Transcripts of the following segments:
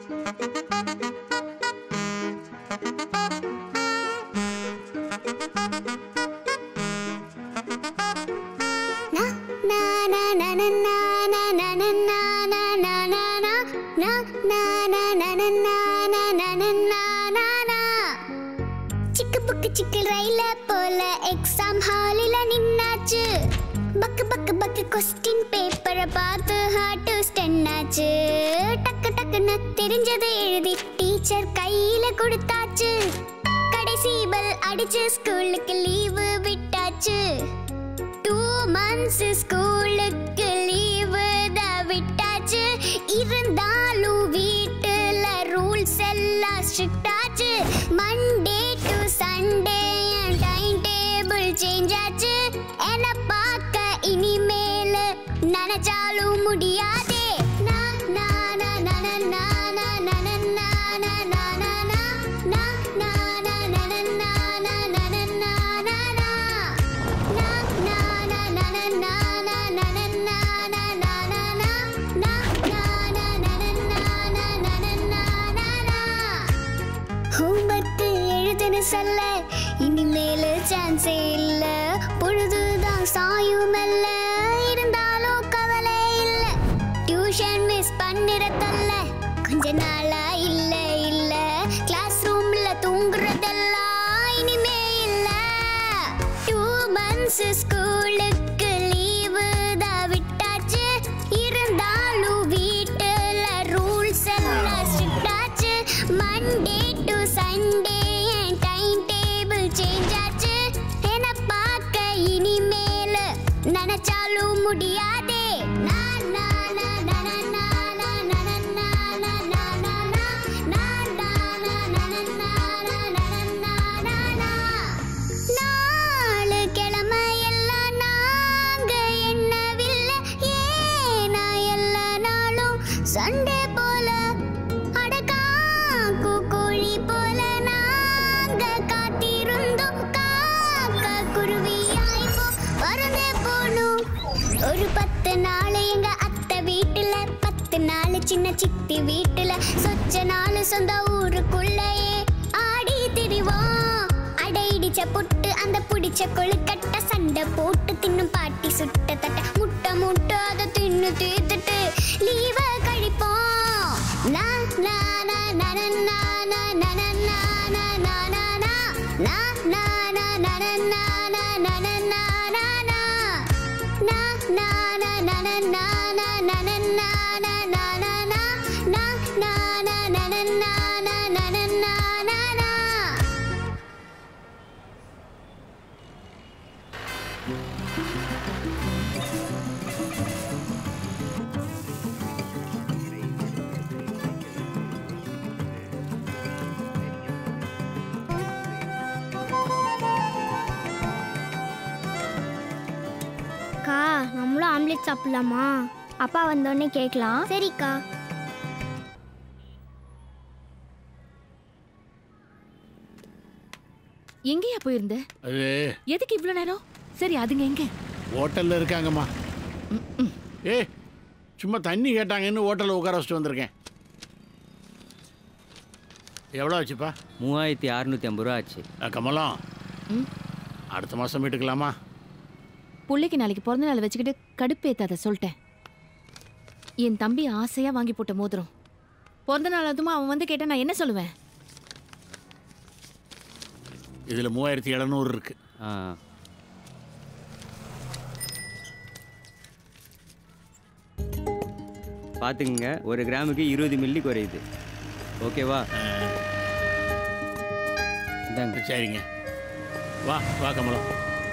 சிக்கு புக்கு சிக்கு ரயில போல எக்ஸாம் ஹாலில நின்னாச்சு பக்கு பக்கு பக்கு கொஸ்டின் பேப்பரை பார்த்து ஹார்ட் ஸ்டன் ஆச்சு டக்கு டக்குன்னு தெரிஞ்சதை எழுதி டீச்சர் கையில கொடுத்தாச்சு கடைசி பெல் அடிச்சு ஸ்கூலுக்கு லீவு விட்டாச்சு டூ மந்த்ஸ் ஸ்கூலுக்கு லீவு தான் விட்டாச்சு இருந்தாலும் வீட்டுல ரூல்ஸ் எல்லாம் ஸ்ட்ரிக்ட் ஆச்சு Monday to Sunday time table change ஆச்சு என்ன பார்க்க இனிமேல நினைச்சாலும் முடியாதே நா, நா, நா, நா, நா, நா, நா, நா, நா, நா, நா, நா, நா, நா. நா, நா, நா, நா, நா, நா, நா, நா, நா, நா, நா, நா. நா, நா, நா, நா, நா, நா, நா, நா, நா, நா, நா, நா, நா, நா. நா, நா, நா, நா, நா, நா, நா, நா, நா, நா, நா. ஹோம்வொர்க் எழுதுன்னு சொல்ல இனிமேல சான்ஸே இல்ல பொழுதுதான் சாயும் மெல்ல இருந்தாலும் கவலை இல்ல டியூஷன் மிஸ் பண்ணிட தொல்ல கொஞ்ச நாளா இல்ல இல்ல கிளாஸ் ரூம்ல தூங்குறதெல்லாம் இனிமே இல்ல டூ மந்த்ஸ் ஸ்கூலுக்கு லீவு தான் விட்டாச்சு இருந்தாலும் வீட்டுல ரூல்ஸ் எல்லாம் ஸ்ட்ரிக்ட் ஆச்சு மண்டே டு சண்டே என் டைம் டேபிள் சேஞ்ச் ஆச்சு என்ன பார்க்க இனிமேல நினைச்சாலும் முடியாதே நா, நா, நா, நா, நா, நா, நா, நா, நா, நா, நா, நா, நா. நா, நா, நா, நா, நா, நா, நா, நா, நா, நா, நா. நாலு கிழமை எல்லாம் நாங்க எண்ணவில்லை ஏனா எல்லா நாளும் சண்டே போல அடக்காக்கு கோழி போல நாங்க காத்திருந்தோம் காக்கா குருவியாய் போ பறந்தே போனோம் ஒரு பத்து நாள் எங்க அத்தை வீட்டுல பத்து நாள் சின்ன சித்தி வீட்டுல சொச்ச நாள் சொந்த ஊருக்குள்ளேயே ஆடி திரிவோம் அடைடிச்ச புட்டு அந்த புடிச்ச கொழுக்கட்ட சண்டை போட்டு தின்னும் பாட்டி சுட்ட தட்ட முட்டை முட்டை அதை தின்னு தீர்த்துட்டு லீவ கழிப்போம் நா, நா, நா, நா, நா, நா, நா, நா, நா, நா, நா, நா, நா, நா. நா, நா, நா, நா, நா, நா, நா, நா, நா, நா, நா, நா. நா, நா, நா, நா, நா, நா, நா, நா, நா, நா, நா, நா, நா, நா. நா, நா, நா, நா, நா, நா, நா, நா, நா, நா, நா, நா. அக்கா நம்மளும் ஆம்லெட் சாப்பிடலாமா அப்பா வந்தோடனே கேட்கலாம் சரிக்கா எங்கேயா போயிருந்த அது எதுக்கு இவ்ளோ நேரம் சரி அதுங்க எங்க ஹோட்டலில் இருக்காங்கம்மா ஏ சும்மா தண்ணி கேட்டாங்கன்னு ஹோட்டலில் உட்கார வச்சுட்டு வந்திருக்கேன் எவ்வளோ ஆச்சுப்பா மூவாயிரத்தி அறுநூத்தி ஐம்பது ரூபா ஆச்சு அஹ், கமலம் அடுத்த மாதம் வீட்டுக்கலாமா புள்ளைக்கு நாளைக்கு பிறந்த நாள் வச்சுக்கிட்டு கடுப்பேத்தாத சொல்லிட்டேன் என் தம்பி ஆசையா வாங்கி போட்ட மோதிரம் பிறந்த நாள் அதுமா அவன் வந்து கேட்டா நான் என்ன சொல்லுவேன் இதில் மூவாயிரத்தி எழுநூறு இருக்கு ஆ பார்த்துக்குங்க ஒரு கிராமுக்கு இருபது மில்லி குறையுது ஓகேவா இந்தாங்க சரிங்க வா வா கமலம்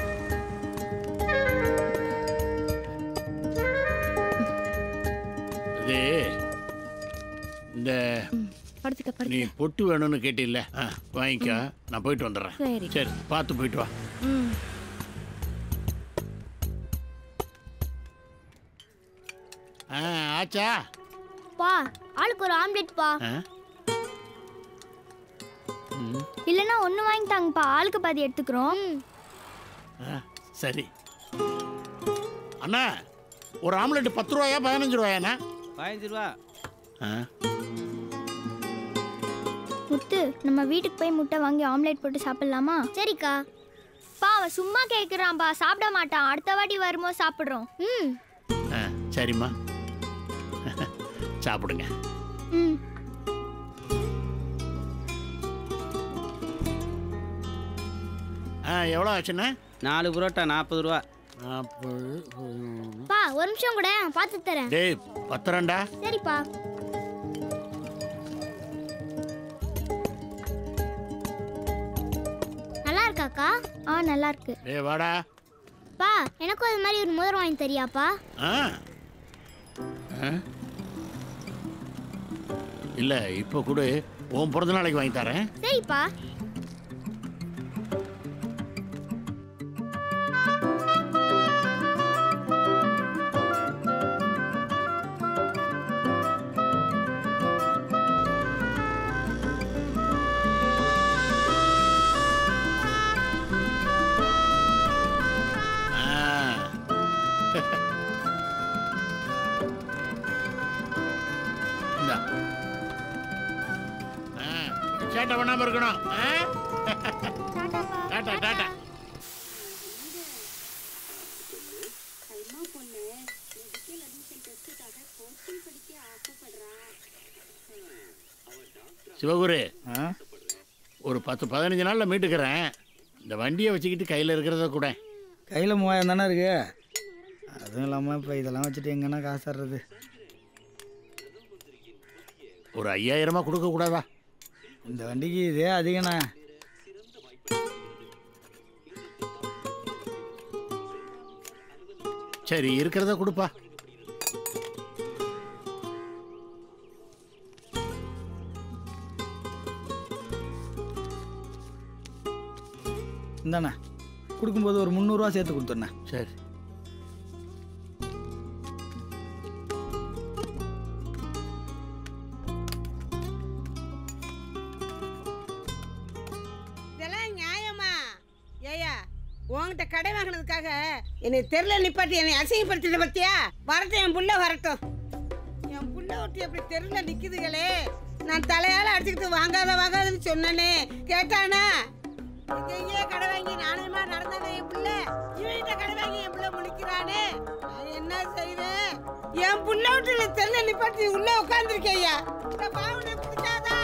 இது இந்த படுத்துக்க நீ படுத்துக்க பொட்டு வேணும்னு கேட்டில்ல ஆ, வாங்கிக்க நான் போயிட்டு வந்துடுறேன் சரி. சரி பார்த்து போயிட்டு வா ம் ஆ ஆச்சா பா ஆளுக்கு ஒரு ஆம்லெட் பா ஆ இல்லைன்னா ஒன்று வாங்கிட்டாங்கப்பா ஆளுக்கு பாதி எடுத்துக்கிறோம் ஆ, சரி அண்ணா ஒரு ஆம்லெட் பத்து ரூபாயா பதினஞ்சு ரூபாயாண்ணா பதினஞ்சு ரூபா ஆ முத்து நம்ம வீட்டுக்கு போய் முட்டை வாங்கி ஆம்லேட் போட்டு சாப்பிடலாமா சரிக்கா பா அவன் சும்மா கேட்குறான்பா சாப்பிட மாட்டான் அடுத்த வாட்டி வரும்போது சாப்பிட்றோம் ம் ஆ சரிம்மா சாப்பிடுங்க ம் ஆ எவ்வளோ ஆச்சுண்ணே நாலு புரோட்டா நாற்பது ரூபா நாற்பது பா ஒரு நிமிஷம் கூட பார்த்து தரேன் டேய் பத்திரம்டா சரிப்பா நல்லா இருக்காக்கா ஆ நல்லா இருக்கு டேய் வாடா பா எனக்கும் அது மாதிரி ஒரு மோதிரம் வாங்கி தரியாப்பா ஆ ஆ? இல்லை இப்போ கூட உன் பிறந்த நாளைக்கு வாங்கி தரேன் சரிப்பா ஆ. இந்தா. ஆ, சேட்டை பண்ணாம இருக்கணும் ஆ? டாட்டா டாட்டா சிவகுரு ஒரு பத்து பதினஞ்சு நாளில் மீட்டுக்கிறேன் இந்த வண்டியை வச்சுக்கிட்டு கையில் இருக்கிறத கூட கையில் மூவாயிரம் தானே இருக்கு அதுவும் இல்லாமல் இப்போ இதெல்லாம் வச்சுட்டு எங்கன்னா காசு தர்றது ஒரு ஐயாயிரமா கொடுக்க கூடாதா இந்த வண்டிக்கு இதே அதிகண்ணா சரி இருக்கிறத கொடுப்பா இந்தாண்ணா கொடுக்கும்போது ஒரு முந்நூறுரூவா சேர்த்து கொடுத்துருண்ணே சரி இதெல்லாம் நியாயமா ஏயா உன்கிட்ட கடை வாங்கினதுக்காக என்னை தெருல நிப்பாட்டி என்னை அசிங்கப்படுத்திட்ட பத்தியா வரட்டும் என் புள்ள வரட்டும் என் புள்ள ஒட்டி அப்படி தெருல நிக்குதுகளே நான் தலையால அடிச்சுக்கிட்டு வாங்காத வாங்காதன்னு சொன்னனே கேட்டானா இங்கேயே கடை வாங்கி நாணயமா நடந்தானே என் புள்ள இவன்கிட்ட கடை வாங்கி என் புள்ள முழிக்கிறானே நான் என்ன செய்வேன் என் புள்ள விட்டு தெருல நிப்பாட்டி உள்ள உட்காந்துருக்கேயா இந்த பாவனை பிடிச்சாதா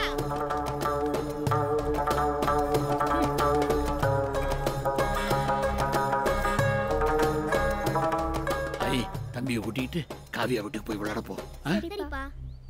ஐ தம்பியை கூட்டிகிட்டு காவியா வீட்டுக்கு போய் விளையாட போ ஆ? சரிப்பா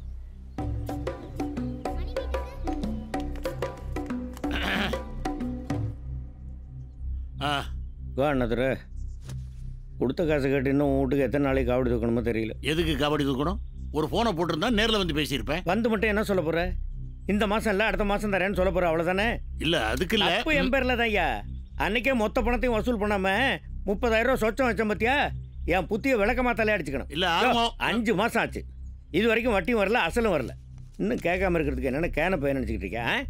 ஆ வா அண்ணாதுரை கொடுத்த காசு கேட்டு இன்னும் உன் வீட்டுக்கு எத்தனை நாளைக்கு காவடி தூக்கணுமோ தெரியல எதுக்கு கபடி தூக்கணும் ஒரு ஃபோனை போட்டிருந்தா நேரில் வந்து பேசியிருப்பேன் வந்து மட்டும் என்ன சொல்ல போற இந்த மாசம் இல்லை அடுத்த மாசம் தரேன்னு சொல்ல போற அவ்வளவுதானே இல்லை அதுக்கு இல்லை அப்போ என் பேர்ல தான் ஐயா அன்னைக்கே மொத்த பணத்தையும் வசூல் பண்ணாம முப்பதாயிரம் ரூபா சொச்சம் வச்சேன் பத்தியா என் புத்திய விளக்கமா தலை அடிச்சுக்கணும் இல்ல, ஆரம்பம். அஞ்சு மாசம் ஆச்சு இது வரைக்கும் வட்டியும் வரல அசலும் வரல இன்னும் கேட்காம இருக்கிறதுக்கு என்னென்ன கேன பையன் நினச்சிக்கிட்டு இருக்கியா ஆ?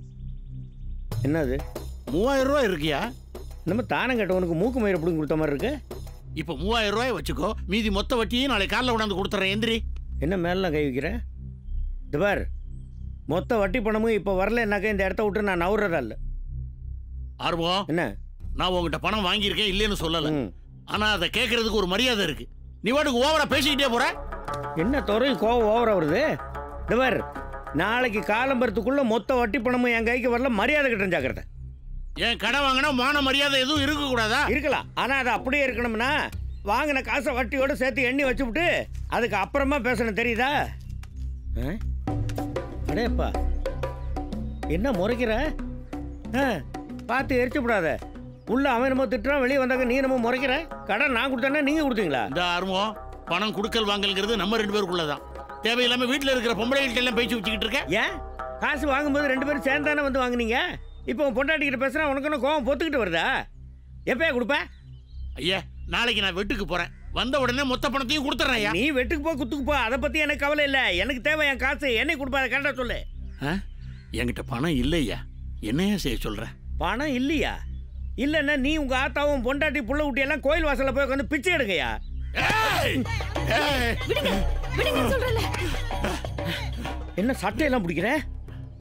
என்னது மூவாயிரம் ரூபாய் இருக்கியா நம்ம தானம் கேட்டவனுக்கு மூக்கு மயிரை பிடிங்கி கொடுத்த மாதிரி இருக்கு இப்போ மூவாயிரம் ரூபாய் வச்சுக்கோ மீதி மொத்த வட்டியும் நாளைக்கு காலைல கொண்டாந்து கொடுத்துறேன் எந்திரி என்ன மேலாம் கை வைக்கிற இது பார் மொத்த வட்டி பணமும் இப்போ வரலன்னாக்கா இந்த இடத்த விட்டு நான் நவுறதா இல்லை ஆர்வம் என்ன நான் உங்ககிட்ட பணம் வாங்கியிருக்கேன் இல்லைன்னு சொல்லலை ம். ஆனா அதை கேட்கறதுக்கு ஒரு மரியாதை இருக்கு நீ வாட்டுக்கு ஓவரா பேசிக்கிட்டே போற என்ன துறை கோவம் ஓவரா வருது இது பார் நாளைக்கு காலம்பரத்துக்குள்ள மொத்த வட்டி பணமும் என் கைக்கு வரல மரியாதை கிட்ட ஜாக்கிரதை என் கடை வாங்கினா மான மரியாதை எதுவும் இருக்க கூடாதா இருக்கலாம் ஆனா அது அப்படியே இருக்கணும்னா வாங்கின காசை வட்டியோட சேர்த்து எண்ணி வச்சுவிட்டு அதுக்கு அப்புறமா பேசணும் தெரியுதா ஆ? அடேப்பா என்ன முறைக்கிற ஆ பார்த்து எரிச்சு விடாத உள்ள அவன் நம்ம திட்டுறான் வெளியே வந்தாக்க நீ நம்ம முறைக்கிற கடன் நான் கொடுத்தேன்னா நீங்க கொடுத்தீங்களா இந்த ஆர்வம் பணம் கொடுக்கல் வாங்கல்ங்கிறது நம்ம ரெண்டு பேருக்குள்ளதான் தேவையில்லாம வீட்டுல இருக்கிற பொம்பளைகள்ட்ட எல்லாம் பேச்சு வச்சுக்கிட்டு இருக்க ஏன் காசு வாங்கும்போது ரெண்டு பேரும் சேர்ந்தானே வந்து வாங்குனீங்க இப்போ உன் பொண்டாட்டிக்கிட்ட பேசுனா உனக்கு என்ன கோவம் பொத்துக்கிட்டு வருதா எப்பயா கொடுப்ப ஐயா நாளைக்கு நான் வெட்டுக்கு போறேன் வந்த உடனே மொத்த பணத்தையும் கொடுத்துறேன் ஐயா நீ வெட்டுக்கு போ குத்துக்கு போ அதை பத்தி எனக்கு கவலை இல்லை எனக்கு தேவை என் காசு என்னை கொடுப்பா அதை கரெக்டாக சொல்லு ஆ? என்கிட்ட பணம் இல்லையா என்னையா செய்ய சொல்ற பணம் இல்லையா இல்லைன்னா நீ உங்க ஆத்தாவும் பொண்டாட்டி புள்ள குட்டி எல்லாம் கோயில் வாசல்ல போய் உட்காந்து பிச்சை எடுங்கய்யா ஏய்! ஏய்! விடுங்க சொல்றல என்ன சட்டையெல்லாம் பிடிக்கிற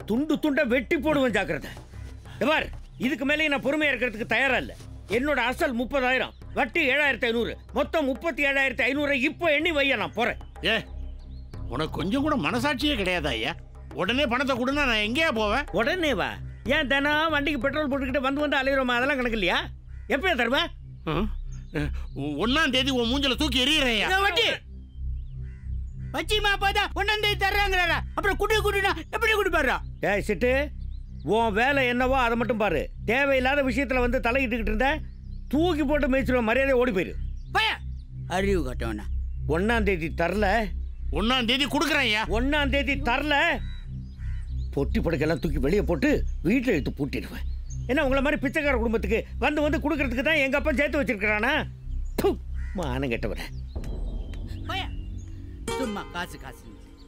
துண்டு துண்டா வெட்டி போடுவேன் ஜாக்கிரதை இதோ பார் இதுக்கு மேலே நான் பொறுமையா இருக்கிறதுக்கு தயாரா இல்லை என்னோட அசல் முப்பதாயிரம் வட்டி ஏழாயிரத்தி ஐநூறு மொத்தம் முப்பத்தி ஏழாயிரத்தி ஐநூறு இப்போ எண்ணி வைய நான் போறேன் ஏ உனக்கு கொஞ்சம் கூட மனசாட்சியே கிடையாதா ஐயா உடனே பணத்தை கொடுனா நான் எங்கேயா போவேன் உடனே வா ஏன் தினம் வண்டிக்கு பெட்ரோல் போட்டுக்கிட்டு வந்து வந்து அலையிறோமா அதெல்லாம் கணக்கு இல்லையா எப்போ தருவேன் ஒன்னாம் தேதி உன் மூஞ்சில தூக்கி எறிகிறேன் வட்டி வச்சிமா பார்த்தா ஒன்னாம் தேதி தர்றாங்கிறாரா அப்புறம் குடு குடுனா எப்படி குடுப்பாரா ஏய் சிட்டு உன் வேலை என்னவோ அதை மட்டும் பாரு தேவையில்லாத விஷயத்துல வந்து தலையிட்டுக்கிட்டு இருந்த தூக்கி போட்டு மேய்ச்சிருவோம் மரியாதை ஓடி போயிரு பய அறிவு கட்டவனா ஒன்னாம் தேதி தரல ஒன்னாம் தேதி கொடுக்குறேன் ஐயா ஒன்னாம் தேதி தரல பொட்டி படுக்கெல்லாம் தூக்கி வெளியே போட்டு வீட்டில் எடுத்து பூட்டிடுவேன் என்ன உங்களை மாதிரி பிச்சைக்கார குடும்பத்துக்கு வந்து வந்து கொடுக்கறதுக்கு தான் எங்க அப்பா சேர்த்து வச்சிருக்கிறானா மானம் கெட்டவர பய சும்மா காசு காசு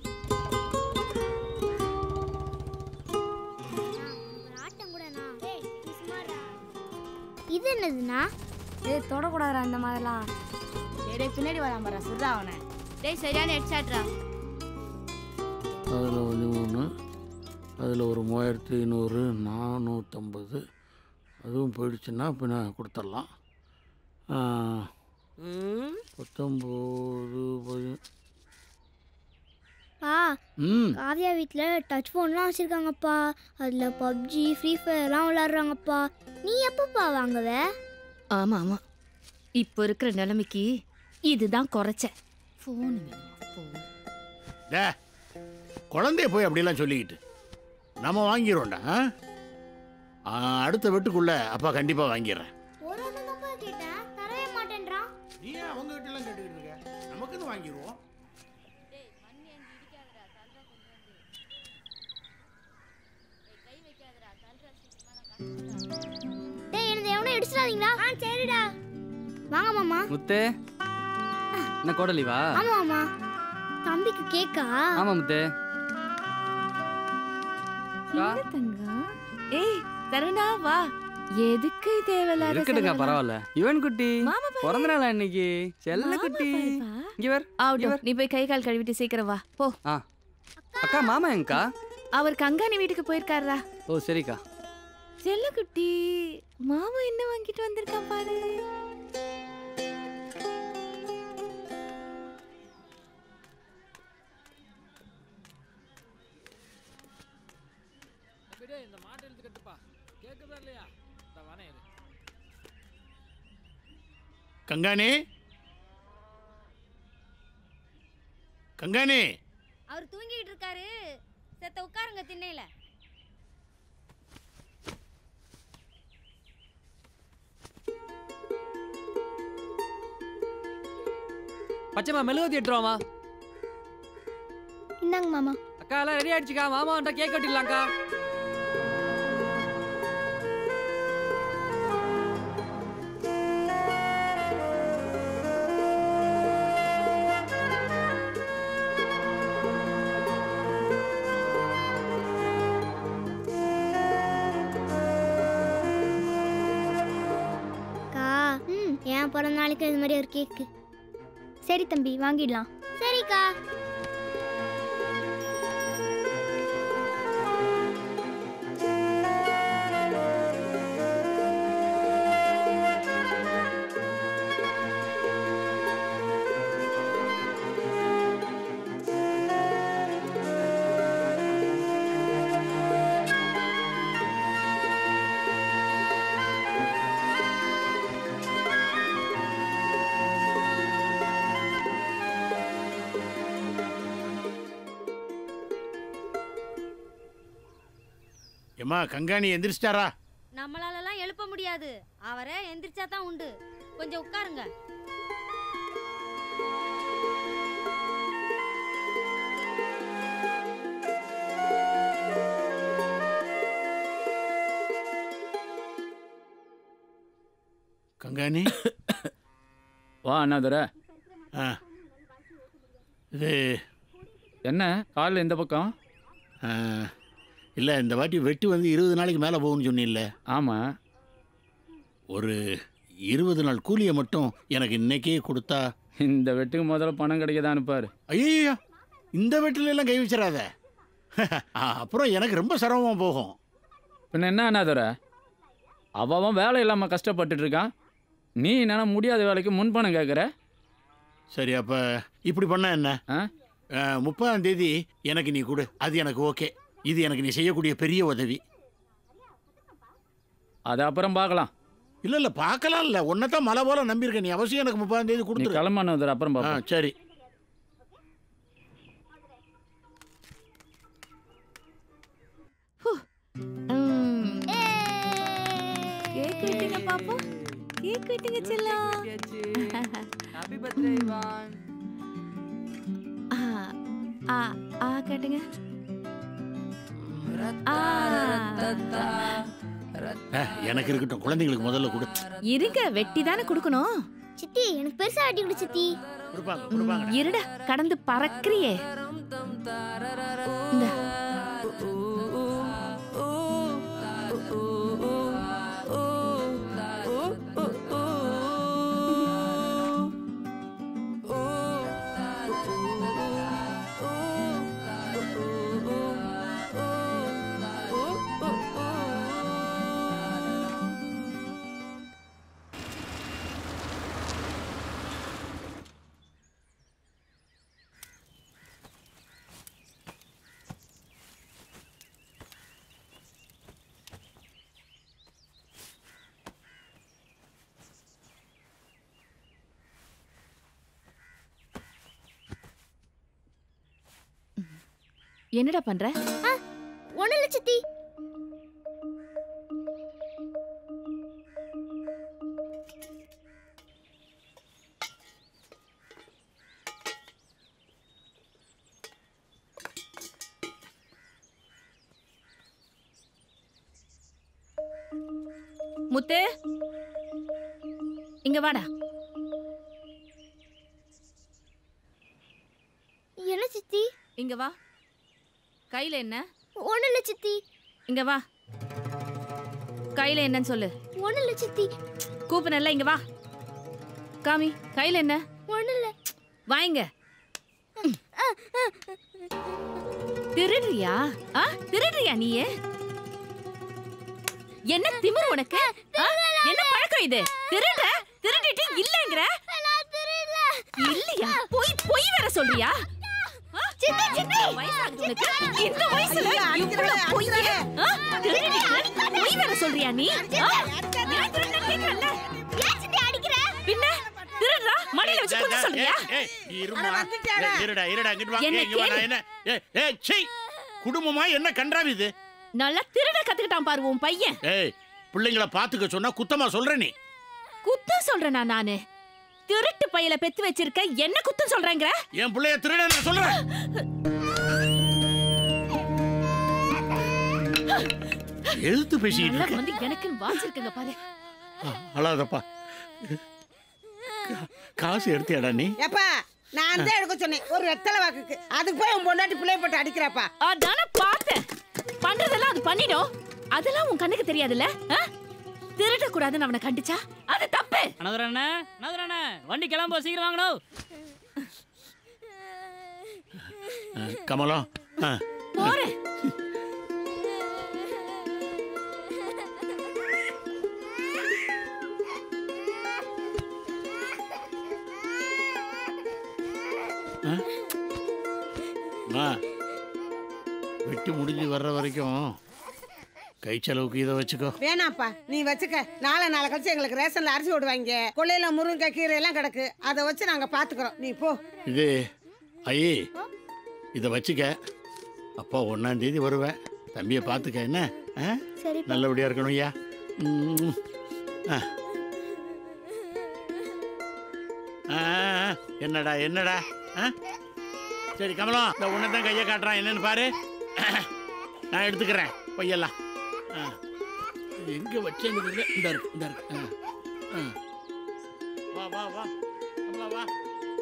இது என்னதுண்ணா ஏய் தொடக்கூடாதுடா இந்த மாதிரிலாம் டேய் பின்னாடி வரான் பாரு சுடுறா அவனை டேய் சரியான ஹெட்ஷாட்ரா அதில் பதிமூணு அதில் ஒரு மூவாயிரத்தி ஐநூறு நானூற்றம்பது அதுவும் போயிடுச்சுன்னா பின்ன கொடுத்துடலாம் ஆ, பத்தொம்போது பதி ஆ ம் காவியா வீட்டில் டச் ஃபோன்லாம் வச்சுருக்காங்கப்பா அதில் பப்ஜி ஃப்ரீ ஃபயர்லாம் விளாட்றாங்கப்பா நீ எப்பப்பா வாங்குவ ஆமா ஆமா இப்போ இருக்கிற நிலைமைக்கு இதுதான் குறைச்ச ஃபோன் டே குழந்தைய போய் அப்படிலாம் சொல்லிக்கிட்டு நம்ம வாங்கிடுவோம்டா ஆ? ஆ, அடுத்த வெட்டுக்குள்ள அப்பா கண்டிப்பாக வாங்கிடுறேன் ஒரு ஒன்று கேட்டேன் தரவே மாட்டேன்றான் நீ ஏன் அவங்க கிட்டலாம் கேட்டுக்கிட்டு இருக்க நமக்குன்னு வாங்கிடுவோம் டேய் எனக்கு எவனும் இடிச்சிடாதீங்களா ஆ சரிடா வாங்க மாமா முத்து என்ன கோடலிவா ஆமா மாமா தம்பிக்கு கேக்கா ஆமா முத்து அக்கா, தங்கம் ஏய் தருணா வா எதுக்கு தேவையில்லாத இருக்கட்டுங்க செலவெல்லாம்? பரவாயில்ல யுவன் குட்டி மாமா பாரு. பிறந்த நாளா இன்னைக்கு செல்ல மாமா குட்டி பாருப்பா. இங்க வர் ஆகட்டும் நீ போய் கை கால் கழுவிட்டு சீக்கிரம் வா போ ஆ அக்கா மாமா எங்கக்கா அவர் கங்காணி வீட்டுக்கு போயிருக்காரா ஓ சரிக்கா செல்லக்குட்டி மாமா என்ன வாங்கிட்டு வந்திருக்கான் பாரு கங்காணி கங்காணி அவர் தூங்கிட்டு இருக்காரு செத்த உட்காருங்க திண்ணையில பச்சைமா மெழுகுவத்தி எடுத்துருவாமா இந்தாங்க மாமா அக்கா எல்லாம் ரெடி ஆயிடுச்சுக்கா மாமா வந்துட்டா கேக் கட்டிடலாம்க்கா அக்கா ம் என் பிறந்த நாளைக்கு இது மாதிரி ஒரு கேக்கு சரி தம்பி வாங்கிடலாம் சரிக்கா ஏம்மா கங்காணி எந்திரிச்சிட்டாரா நம்மளாலலாம் எழுப்ப முடியாது அவரே எந்திரிச்சா தான் உண்டு கொஞ்சம் உட்காருங்க கங்காணி வா அண்ணாதுரை ஆ இது என்ன காலில் இந்த பக்கம் இல்லை இந்த வாட்டி வெட்டி வந்து இருபது நாளைக்கு மேலே போகும்னு சொன்னில்ல ஆமாம் ஒரு இருபது நாள் கூலியை மட்டும் எனக்கு இன்னைக்கே கொடுத்தா இந்த வெட்டுக்கு முதல்ல பணம் கிடைக்கதான்னு பாரு ஐயோ இந்த வெட்டில எல்லாம் கை வச்சிடாத அப்புறம் எனக்கு ரொம்ப சிரமமாக போகும் பின்ன என்ன அண்ணாதுரை அவன் அவன் வேலை இல்லாமல் கஷ்டப்பட்டுட்டு இருக்கான் நீ என்னென்ன முடியாத வேலைக்கு முன்பணம் கேட்குற சரி அப்போ இப்படி பண்ண என்ன முப்பதாம் தேதி எனக்கு நீ கொடு அது எனக்கு ஓகே இது எனக்கு நீ செய்யக்கூடிய பெரிய உதவி அது அப்புறம் பார்க்கலாம் இல்லை இல்லை பார்க்கலாம் இல்லை ஒன்றை தான் மலை போல நம்பியிருக்கேன் நீ அவசியம் எனக்கு முப்பதாம் தேதி நீ கொடுத்துரு கிளம்ப அண்ணாதுரை அப்புறம் ஆ பார்ப்போம் சரி கேக் வெட்டுங்க பாப்போம் கேக் வெட்டுங்க செல்லம் ஹாப்பி பர்த்டே இவான் ஆ ஆ ஆ கேட்டுங்க ஆ. ஆ, எனக்கு இருக்கட்டும் குழந்தைங்களுக்கு முதல்ல கொடு இருங்க வெட்டி தானே கொடுக்கணும் சித்தி எனக்கு பெருசா அடி கொடு சித்தி கொடுப்பாங்க கொடுப்பாங்க ம், இருடா கடந்து பறக்குறியே இந்தா. என்னடா பண்ற ஒண்ணு இல்ல சித்தி முத்து இங்க வாடா என்ன சித்தி இங்க வா கையில என்ன ஒண்ணு இல்ல சித்தி இங்க வா கையில என்னன்னு சொல்லு ஒண்ணு இல்ல சித்தி கூப்பினல்ல இங்க வா காமி கையில என்ன ஒண்ணு இல்ல வாங்க திருடுறியா ஆ திருடுறியா நீயே என்ன திமிரு உனக்கு ஆ? என்ன பழக்கம் இது திருட திருடிட்டு இல்லங்கற இல்லையா போய் போய் வேற சொல்றியா ஆ? வயசாகுது உனக்கு? இந்த வயசுல இவ்வளவு பொய்யே? ஆ? திருடிட்டு பொய் வேற சொல்றியா நீ ஆ? நான் திருடுனேன்னு கேக்குறேன்ல? பின்ன திருடுறா மடியில வச்சு குத்த சொல்றியா ஏய், இருமா. அட, வந்துட்டாடா. ஏய், இருடா இருடா இங்கிட்டு வா என்ன ஏய், இங்க வா, நான் கேளு. என்ன ஏய், ஏய் சீ குடும்பமா என்ன கன்றாவி இது நல்லா திருட கத்துக்கிட்டான் பாரு உன் பையன் ஏய் பிள்ளைங்கள பாத்துக்க சொன்னா குத்தமா சொல்ற நீ குத்தம் சொல்றேனா நானு திருட்டு பையல பெத்து வச்சிருக்க என்ன குத்தம் சொல்றேங்கிற என் பிள்ளைய திருட நான் சொல்றேன் எழுத்து பேசிக்கிட்டு நல்லா இருக்க வந்து எனக்குன்னு வாச்சிருக்கங்க பாரு அழாதப்பா கா- காசு எடுத்தியாடா நீ ஏப்பா நான் தான் எடுக்க சொன்னேன் ஒரு வெத்தலை வாக்குக்கு அதுக்கு போய் உன் பொண்டாட்டி பிள்ளை போட்டு அடிக்கிறாப்பா அதான பார்த்தேன் பண்றதெல்லாம் அது பண்ணிடும் அதெல்லாம் உன் கண்ணுக்கு தெரியாதுல்ல ஆ? திருடக்கூடாதுன்னு அவனை கண்டிச்சா அது தப்பு அனதர் அண்ணா அனதர் அண்ணா வண்டி கிளம்ப சீக்கிரம் வாங்கணும் ஆ, கமலம் ஆ, போறேன் ஆ? அம்மா, வெட்டி முடிஞ்சு வர்ற வரைக்கும் கை செலவுக்கு இதை வச்சுக்கோ வேணாப்பா நீ வச்சுக்க நாளை நாளை கழிச்சு எங்களுக்கு ரேஷன்ல அரிசி விடுவாங்க கொள்ளையில முருங்கை கீரை எல்லாம் கிடக்கு அதை வச்சு நாங்க பாத்துக்கிறோம் நீ போ இது ஐயே இதை வச்சுக்க அப்பா ஒன்றாம் தேதி வருவேன் தம்பியை பார்த்துக்க என்ன ஆ? சரி நல்லபடியா இருக்கணும் ஐயா ம். ஆ. ஆ, என்னடா என்னடா ஆ? சரி கமலம் இந்த உன்னை தான் கையை காட்டுறான் என்னன்னு பாரு நான் எடுத்துக்கிறேன் பையெல்லாம் ஆ. இது எங்க வச்சேன்னு தெரியல. இந்த இருக்கு இந்த இருக்கு ஆ. ஆ. வா வா வா கமலா வா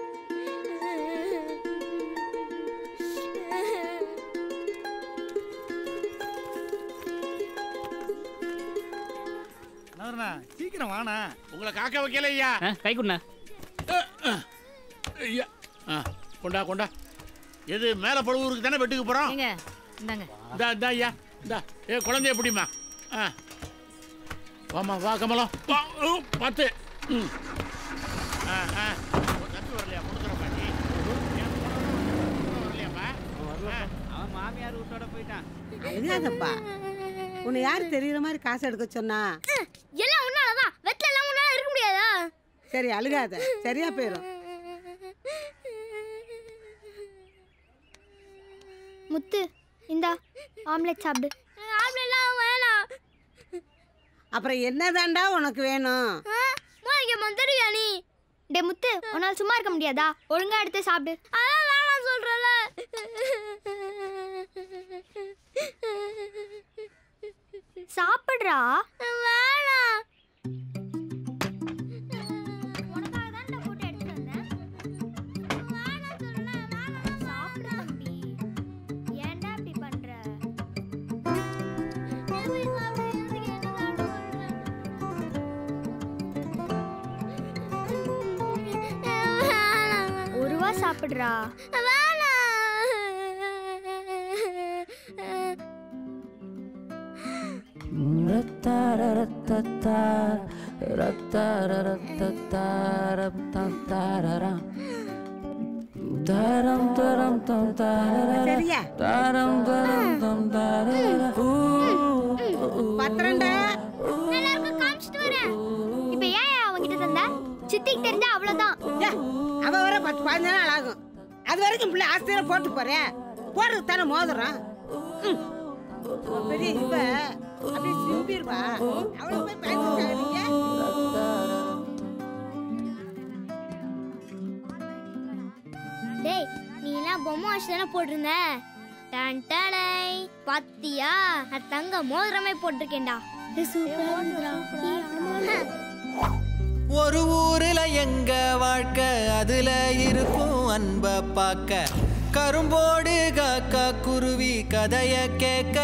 நகரண்ணா சீக்கிரம் வாண்ணா உங்களை காக்க வைக்கல ஐயா கை கொடுண்ணா ஐயா ஆ கொண்டா கொண்டா எது மேலே பழுவூருக்கு தானே வெட்டுக்கு போகிறோம் ஏங்க இந்தாங்க இந்தா இந்தா ஐயா இந்தா ஏ குழந்தைய எப்படிம்மா ஆ வாம்மா வா கமலம் வா ஊ, பார்த்து ம் ஆ ஆ தம்பி வரலையா கொடுக்குற பாட்டி வரலையாப்பா அவன் மாமியார் வீட்டோட போயிட்டான் அழுகாதப்பா உன்னை யார் தெரியுற மாதிரி காசு எடுக்க சொன்னா எல்லாம் உன்னாலதான் வெத்தல எல்லாம் உன்னால இருக்க முடியாதா சரி அழுகாத சரியா போயிடும் முத்து இந்தா ஆம்லெட் சாப்பிடு ஆம்லெட்லாம் வேணாம் அப்புறம் என்னதாண்டா உனக்கு வேணும் மோதிக்க மந்தரியா நீ டே முத்து உன்னால் சும்மா இருக்க முடியாதா ஒழுங்கா எடுத்து சாப்பிடு அதான் வேணாம் சொல்றல சாப்பிடுறா வேணாம் உனக்காக தான் போட்டு எடுத்துட்டு வந்தேன் வேணாம் சொல்றல வேணாம் சாப்பிடு தம்பி ஏன்டா இப்படி பண்ற ஒரு ரூபா சாப்பிடுறா சரியா பத்திரண்டா எல்லாருக்கும் காமிச்சிட்டு வரேன் இப்ப ஏன் அவங்கிட்ட தந்த சித்திக்கு தெரிஞ்சா அவ்வளவுதான் ஏ, அவ வர பத்து பதினஞ்சு நாள் ஆகும் அது வரைக்கும் பிள்ளை ஆஸ்திரம் போட்டு போறேன் போடுறதுக்கு தானே மோதிரம் ம். அவ பெரிய இவ அப்படியே சிம்பிடுவா அவளுக்கு போய் பயந்துட்டாங்க டேய் நீ எல்லாம் பொம்மை வாட்ச் தானே போட்டிருந்த டன் டடை பாத்தியா நான் தங்க மோதிரமே போட்டிருக்கேன்டா இது சூப்பர் ஒரு ஊருல எங்க வாழ்க்கை அதுல இருக்கும் அன்ப பார்க்க கரும்போடு காக்கா குருவி கதைய கேட்க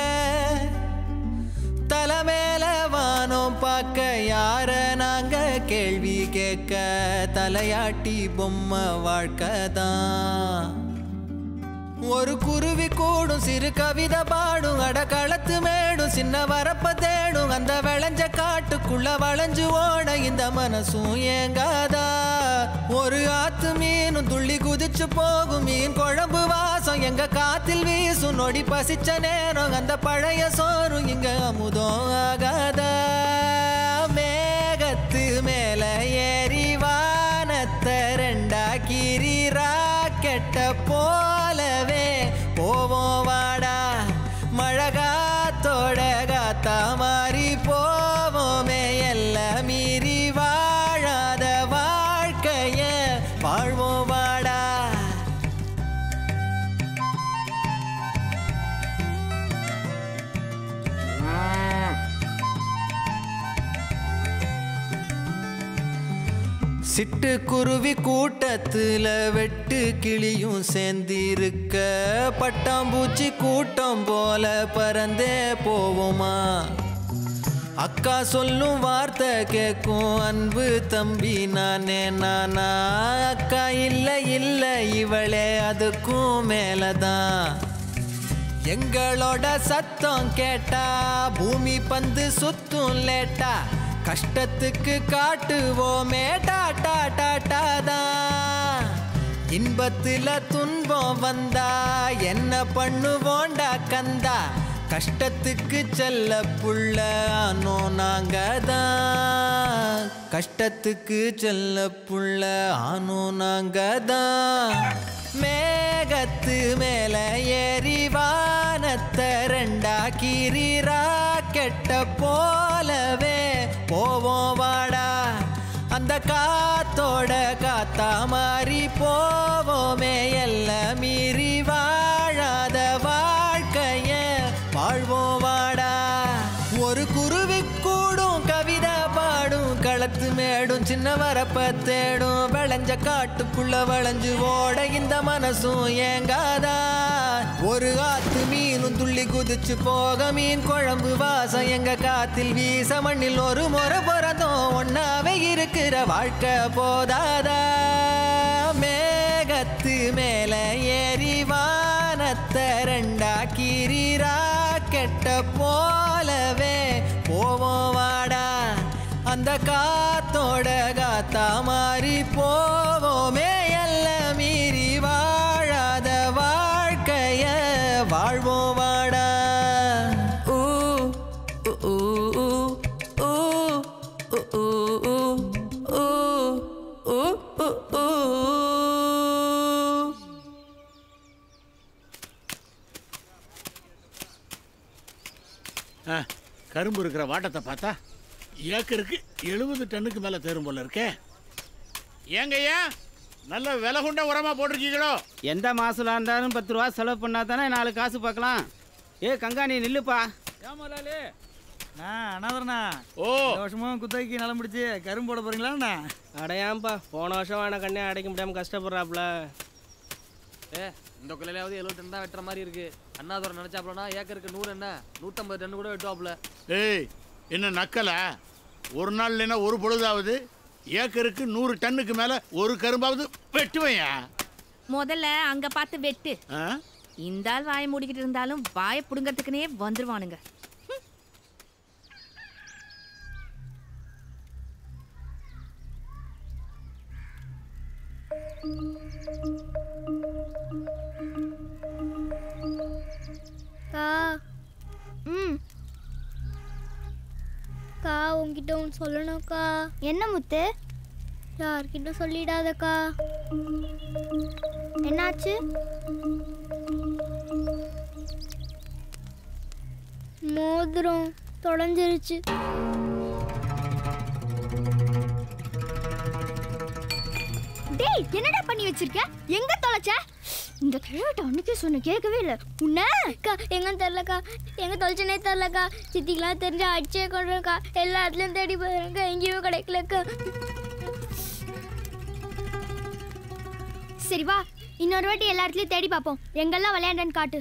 தலைமேல வானம் பார்க்க யார நாங்க கேள்வி கேட்க தலையாட்டி பொம்மை வாழ்க்கை தான் ஒரு குருவி கூடும் சிறு கவிதை பாடும் அடக்களத்து மேடும் சின்ன வரப்ப தேடும் அந்த விளைஞ்ச காட்டுக்குள்ள வளைஞ்சு ஓட இந்த மனசும் ஏங்காதா ஒரு ஆத்து மீனும் துள்ளி குதிச்சு போகும் மீன் குழம்பு வாசம் எங்க காத்தில் வீசும் நொடி பசிச்ச நேரம் அந்த பழைய சோறும் இங்க அமுதம் ஆகாதா மேகத்து மேல ஏறி வானத்தை ரெண்டா கீறி ராக்கெட்ட போலவே போவோம் வாடா மழகாத்தோட காத்தா மாறி போவோமே எல்லாம் மீறி வாழாத வாழ்க்கைய வாழ்வோம் வாடா சிட்டுக்குருவி கூட்டத்துல வெட்டு கிளியும் சேர்ந்திருக்க பட்டாம்பூச்சி கூட்டம் போல பறந்தே போவோமா அக்கா சொல்லும் வார்த்தை கேட்கும் அன்பு தம்பி நானே நானா அக்கா இல்ல இல்ல இவளே அதுக்கும் மேலதான் எங்களோட சத்தம் கேட்டா பூமி பந்து சுத்தும் லேட்டா கஷ்டத்துக்கு காட்டுவோமே டாட்டா டாட்டா தான் இன்பத்துல துன்பம் வந்தா என்ன பண்ணுவோண்டா கந்தா கஷ்டத்துக்கு செல்ல புள்ள ஆனோ நாங்க தான் கஷ்டத்துக்கு செல்ல புள்ள ஆனோ நாங்க தான் மேகத்து மேல ஏறி வானத்தை ரெண்டா கீறி ராக்கெட்ட போலவே போவோம் வாடா அந்த காத்தோட காத்தா மாறி போவோமே எல்லாம் மீறி வாழாத வாழ்க்கைய வாழ்வோம் வாடா ஒரு குருவி கூடும் கவிதை பாடும் களத்து மேடும் சின்ன வரப்ப தேடும் விளைஞ்ச காட்டுக்குள்ள வளைஞ்சு ஓட இந்த மனசும் ஏங்காதா ஒரு ஆத்து மீனும் துள்ளி குதிச்சு போக மீன் குழம்பு வாசம் எங்க காத்தில் வீச மண்ணில் ஒரு முறை பிறந்தோம் ஒன்னாவே இருக்கிற வாழ்க்கை போதாதா மேகத்து மேல ஏறி வானத்தை காத்த ரெண்டா கீரீரா கெட்ட போலவே போவோம் வாடா அந்த காத்தோட காத்தா மாறி போவோமே எல்லாம் மீறி வாழாத வாழ்க்கைய வாழ்வோம் வாடா ஊ ஊ ஊ ஊ ஊ ஊ ஊ ஊ ஊ ஊ ஊ ஆ, கரும்பு இருக்கிற வாட்டத்தை பார்த்தா ஏக்கருக்கு எழுபது டன்னுக்கு மேலே தேரும் போல இருக்கே ஏங்கய்யா நல்ல விலை கொண்ட உரமா போட்டிருக்கீங்களோ எந்த மாசம் இருந்தாலும் பத்து ரூபா செலவு பண்ணா தானே நாலு காசு பார்க்கலாம் ஏ கங்காணி நில்லுப்பா நான் அனாதரண்ணா ஓ இந்த வருஷமும் குத்தகைக்கு நிலம் பிடிச்சி கரும்பு போட போறீங்களாண்ணா அடையாம்பா போன வருஷம் வேணா கண்ணே அடைக்க முடியாம கஷ்டப்படுறாப்ல ஏ இந்த கொள்ளையிலாவது எழுபது டன் தான் வெட்டுற மாதிரி இருக்கு அண்ணாதுரை நினைச்சாப்லனா ஏக்கருக்கு நூறு என்ன நூற்றம்பது டன் கூட வெட்டுவாப்ல ஏய் என்ன நக்கலா ஒரு நாள் இல்லைன்னா ஒரு பொழுதாவது ஏக்கருக்கு நூறு டன்னுக்கு மேலே ஒரு கரும்பாவது வெட்டுவையா முதல்ல அங்க பார்த்து வெட்டு ஆ இந்த ஆள் வாயை மூடிக்கிட்டு இருந்தாலும் வாயை புடுங்கறதுக்குனே வந்துருவானுங்க கா ம் கா உன்கிட்ட ஒன்று சொல்லணும்க்கா என்ன முத்து யார்கிட்ட சொல்லிடாதக்கா என்னாச்சு மோதிரம் தொலைஞ்சிருச்சு டேய் என்னடா பண்ணி வச்சிருக்க எங்க தொலைச்ச இந்த கிழவட்ட அன்னைக்கே சொன்ன கேட்கவே இல்லை உன்ன அக்கா எங்க தெரிலக்கா எங்க தொலைச்சனே தெரிலக்கா சித்திக்கெல்லாம் தெரிஞ்சு அடிச்சே கொண்டிருக்கா எல்லா இடத்துலயும் தேடி போயிருக்கா எங்கேயும் கிடைக்கலக்கா சரி வா இன்னொரு வாட்டி எல்லா இடத்துலயும் தேடி பார்ப்போம் எங்கெல்லாம் விளையாண்டன்னு காட்டு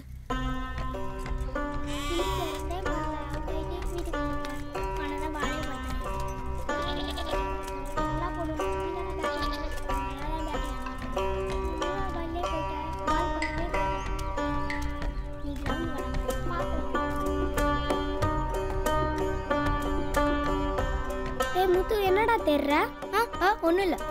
ஏய் முத்து என்னடா தேடுற ஆ ஆ ஒன்றும் இல்லை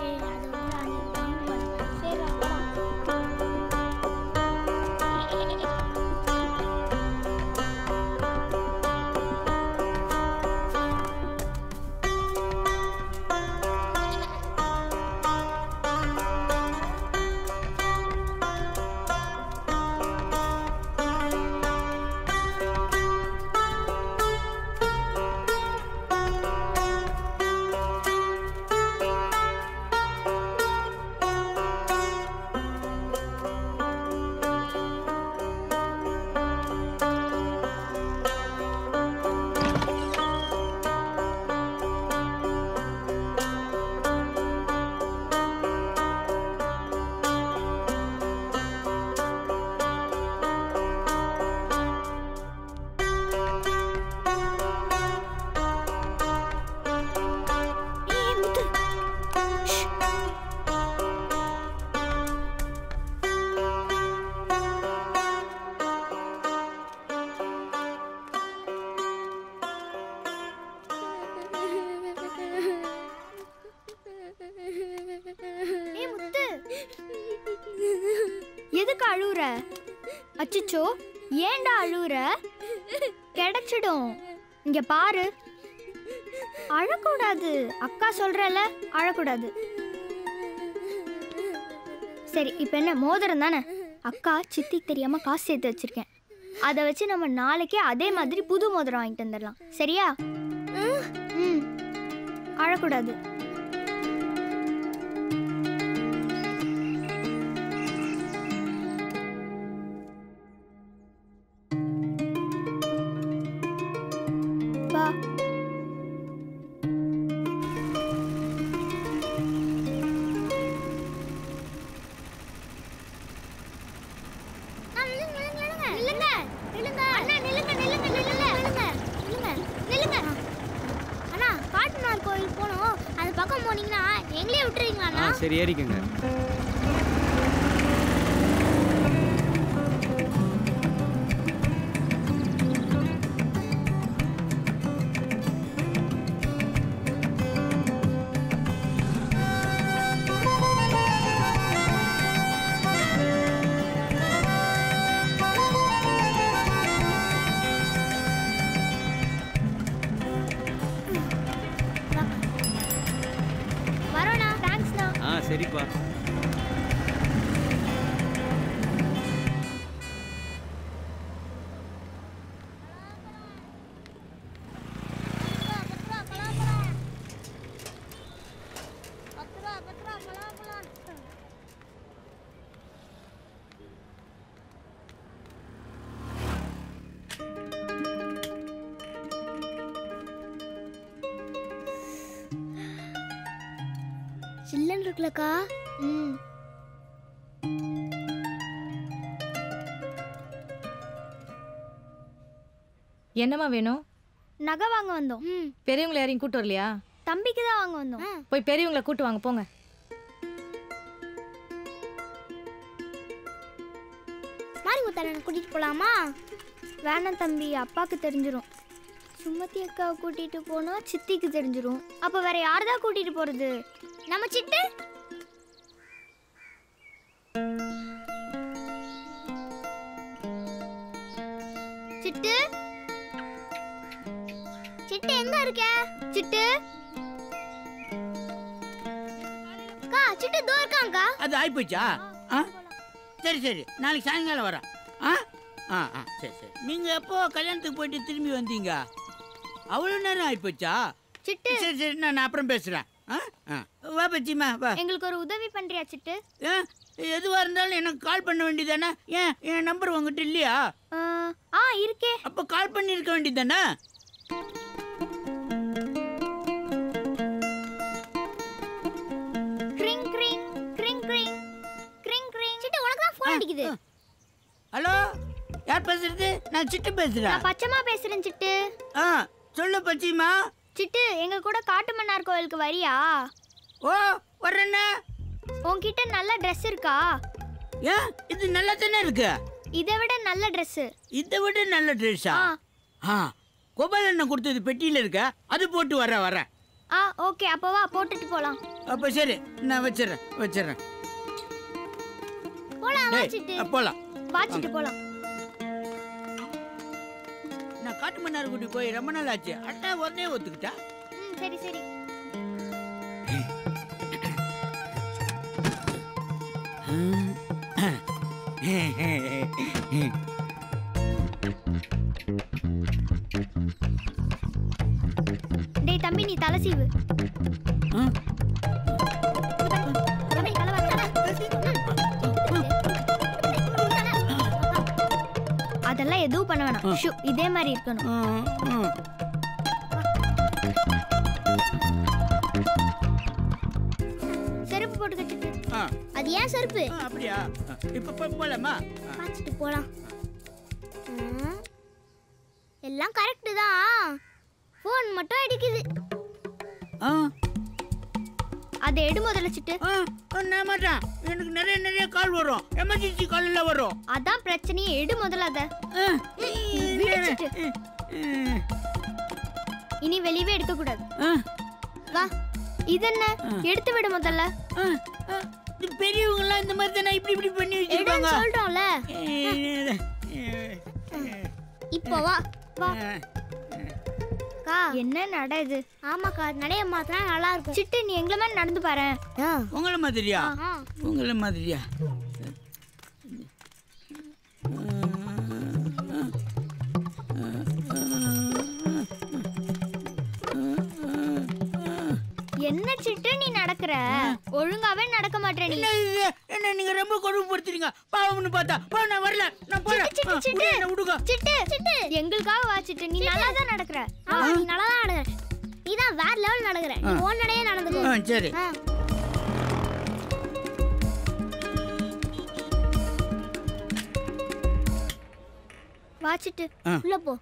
ஏய் முத்து ஏய் முத்து எதுக்கு அழுவுற அச்சச்சோ ஏன்டா அழுவுற கிடைச்சிடும் இங்க பாரு அழக்கூடாது அக்கா சொல்றல அழக்கூடாது சரி இப்போ என்ன மோதிரம் தானே அக்கா சித்தி தெரியாம காசு சேர்த்து வச்சிருக்கேன் அதை வச்சு நம்ம நாளைக்கே அதே மாதிரி புது மோதிரம் வாங்கிட்டு வந்துடலாம் சரியா ம் அழக்கூடாது வா நில்லுங்க நில்லுங்க அண்ணா நில்லுங்க நில்லுங்க நில்லுங்க நில்லுங்க நில்லுங்க நில்லுங்க அண்ணா பாட்டுனார் கோயில் போனோம் அந்த பக்கம் போனீங்கன்னா எங்களே விட்டுறீங்களா ஆ அண்ணா சரி ஏறிக்கங்க மாடல் இருக்குல்லக்கா ம் என்னம்மா வேணும் நகை வாங்க வந்தோம் பெரியவங்களை யாரையும் கூட்டு வரலையா தம்பிக்கு தான் வாங்க வந்தோம் போய் பெரியவங்களை கூட்டு வாங்க போங்க மாறி முத்தாரனை கூட்டிட்டு போலாமா வேணாம் தம்பி அப்பாவுக்கு தெரிஞ்சிரும் சுமதி அக்காவை கூட்டிட்டு போனா சித்திக்கு தெரிஞ்சிரும் அப்ப வேற யார் தான் கூட்டிட்டு போறது நம்ம சிட்டு சிட்டு சிட்டு எங்க இருக்க சிட்டு அக்கா சிட்டு தோ இருக்காங்கக்கா அது ஆயிப்போச்சா ஆ சரி சரி நாளைக்கு சாயங்காலம் வரேன் ஆ ஆ ஆ சரி சரி நீங்கள் எப்போ கல்யாணத்துக்கு போயிட்டு திரும்பி வந்தீங்க அவ்வளோ நேரம் ஆயிப்போச்சா சிட்டு சரி சரி நான் நான் அப்புறம் பேசுகிறேன் ஆ ஆ வா பச்சிம்மா வா எங்களுக்கு ஒரு உதவி பண்றியா சிட்டு ஏன் எதுவாக இருந்தாலும் எனக்கு கால் பண்ண வேண்டியதானே ஏன் என் நம்பர் உங்ககிட்ட இல்லையா ஆ இருக்கே அப்போ கால் பண்ணியிருக்க வேண்டியதானே கிரிங் கிரிங் கிரிங் கிரிங் கிரிங் கிரிங் சிட்டு உனக்கு தான் ஃபோன் அடிக்குது ஹலோ யார் பேசுறது நான் சிட்டு பேசுகிறேன் நான் பச்சைமா பேசுறேன் சிட்டு ஆ சொல்லு பச்சிம்மா சிட்டு எங்க கூட காட்டு மன்னார் கோயிலுக்கு வரியா ஓ வர்றேண்ணே உன்கிட்ட நல்ல ட்ரெஸ் இருக்கா ஏன் இது நல்லா தானே இருக்கு இதை விட நல்ல Dress இதை விட நல்ல ட்ரெஸ்ஸா ஆ கோபால் அண்ணன் கொடுத்தது பெட்டியில் இருக்க அது போட்டு வர வரேன் ஆ ஓகே அப்போ வா போட்டுட்டு போலாம் அப்போ சரி நான் வச்சிடுறேன் வச்சிடுறேன் போலாம் வா டேய், சிட்டு அ, போலாம் வாச்சிட்டு போலாம் நான் காட்டு மன்னார்குடி போய் ரொம்ப நாள் ஆச்சு அண்ணா உடனே ஒத்துக்கிட்டா ம் சரி சரி டேய் தம்பி நீ தலை சீவு தம்பி, தலை வா, அதெல்லாம் எதுவும் பண்ண வேணாம் ஷூ, இதே மாதிரி இருக்கணும் செருப்பு போட்டு கட்டிட்டு அது ஏன் செருப்பு அப்படியா இப்போ போய் போலாமா பார்த்துட்டு போலாம் ம். எல்லாம் கரெக்டு தான் ஃபோன் மட்டும் அடிக்குது ஆ அதை எடு முதல்ல சிட்டு நான் மாட்டேன் எனக்கு நிறைய நிறைய கால் வரும் எமர்ஜென்சி கால் எல்லாம் வரும் அதான் பிரச்சனையே எடு முதல்ல அத விடு சிட்டு. இனி வெளியவே எடுக்க கூடாது வா இது என்ன எடுத்து விடு முதல்ல பெரியவங்க எல்லாம் இந்த மாதிரி தானே இப்படி இப்படி பண்ணி எடுன்னு வச்சிருப்பாங்க சொல்லிட்டோம்ல இப்போ வா வா கா என்ன நட இது ஆமாக்கா நடைய மாத்தினா நல்லா இருக்கும் சிட்டு நீ எங்களை மாதிரி நடந்து பாரு உங்கள மாதிரியா உங்கள மாதிரியா என்ன சிட்டு நீ நடக்கிற ஒழுங்காவே நடக்க மாட்டே நீ என்ன இது? என்ன நீங்க ரொம்ப கொடுமைப்படுத்துறீங்க பாவம்னு பார்த்தா போ நான் வரல நான் போறேன் சிட்டு, ஆ, சிட்டு. விடு, என்னை விடுங்க சிட்டு சிட்டு எங்களுக்காக வா சிட்டு நீ நல்லா தான் நடக்கிற ஆமா நீ நல்லா தான் நடக்கிற நீ தான் வேற லெவல் நடக்கிற நீ ஆ. ஓன் நடையே நடந்துக்கோ ஆ, சரி. ஆ. வா சிட்டு ஆ. உள்ள போ